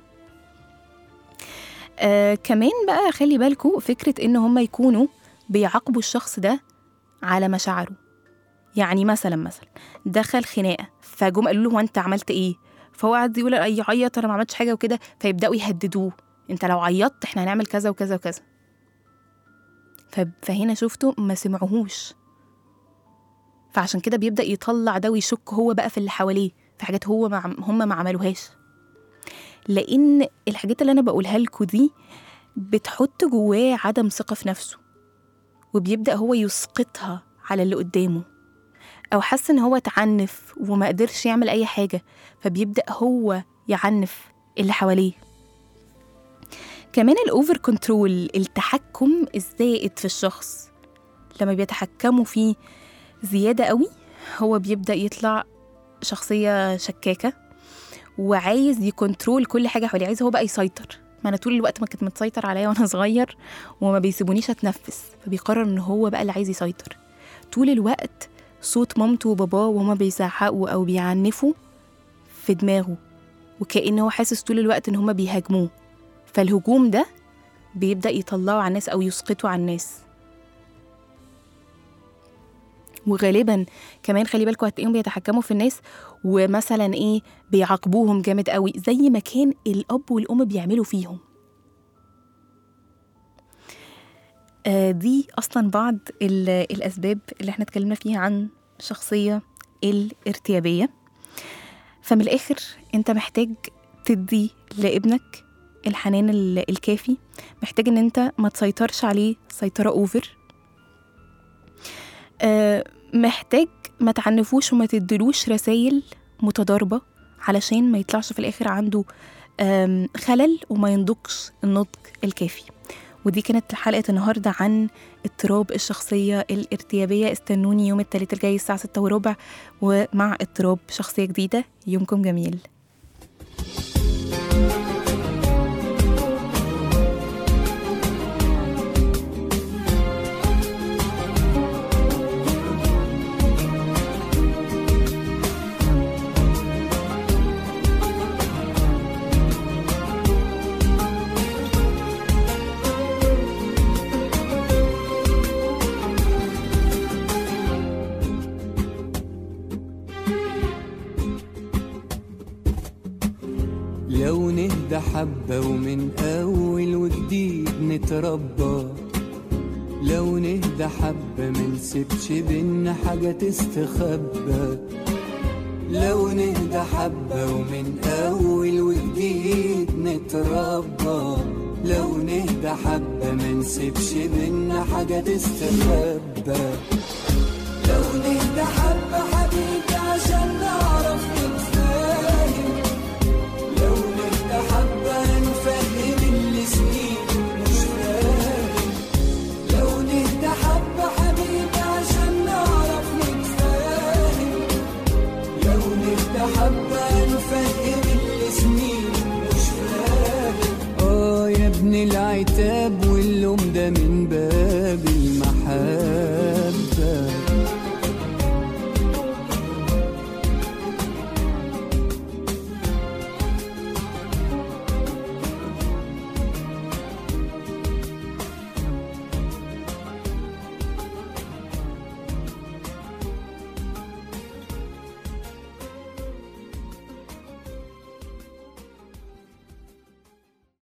آه كمان بقى خلي بالكوا فكره ان هم يكونوا بيعاقبوا الشخص ده على مشاعره يعني مثلا مثلا دخل خناقه فجم قالوا له هو انت عملت ايه فهو قعد يقول يعيط انا ما عملتش حاجه وكده فيبداوا يهددوه انت لو عيطت احنا هنعمل كذا وكذا وكذا ف- فهنا شفتوا ما سمعوهوش فعشان كده بيبدا يطلع ده ويشك هو بقى في اللي حواليه في حاجات هو ما عم- هم ما عملوهاش لان الحاجات اللي انا بقولها لكم دي بتحط جواه عدم ثقه في نفسه وبيبدا هو يسقطها على اللي قدامه او حس ان هو اتعنف وما قدرش يعمل اي حاجه فبيبدا هو يعنف اللي حواليه كمان الاوفر كنترول التحكم الزائد في الشخص لما بيتحكموا فيه زياده قوي هو بيبدا يطلع شخصيه شكاكه وعايز يكنترول كل حاجه حواليه عايز هو بقى يسيطر ما انا طول الوقت ما كنت متسيطر عليا وانا صغير وما بيسيبونيش اتنفس فبيقرر ان هو بقى اللي عايز يسيطر طول الوقت صوت مامته وباباه وهما بيزعقوا او بيعنفوا في دماغه وكأن هو حاسس طول الوقت ان هما بيهاجموه فالهجوم ده بيبدأ يطلعه على الناس او يسقطه على الناس وغالبا كمان خلي بالكم هتلاقيهم بيتحكموا في الناس ومثلا ايه بيعاقبوهم جامد قوي زي ما كان الاب والام بيعملوا فيهم آه دي اصلا بعض ال- الاسباب اللي احنا اتكلمنا فيها عن الشخصيه الارتيابيه فمن الاخر انت محتاج تدي لابنك الحنان ال- الكافي محتاج ان انت ما تسيطرش عليه سيطره اوفر آه، محتاج ما تعنفوش وما تدلوش رسائل متضاربة علشان ما يطلعش في الآخر عنده آم، خلل وما ينضجش النضج الكافي ودي كانت حلقة النهاردة عن اضطراب الشخصية الارتيابية استنوني يوم التلات الجاي الساعة ستة وربع ومع اضطراب شخصية جديدة يومكم جميل لو نهدى حبة ومن أول وجديد نتربى لو نهدى حبة منسيبش بينا حاجة تستخبى لو نهدى حبة ومن أول وجديد نتربى لو نهدى حبة منسيبش بينا حاجة تستخبى لو نهدى حبة حبيبي عشان نعرف نتفاهم لو نهدى حبة نفهم اللي سنين مش فاهم لو نهدى حبة حبيبي عشان نعرف نتفاهم لو نهدى حبة نفهم اللي سنين مش فاهم اه يا ابن العتاب واللوم ده من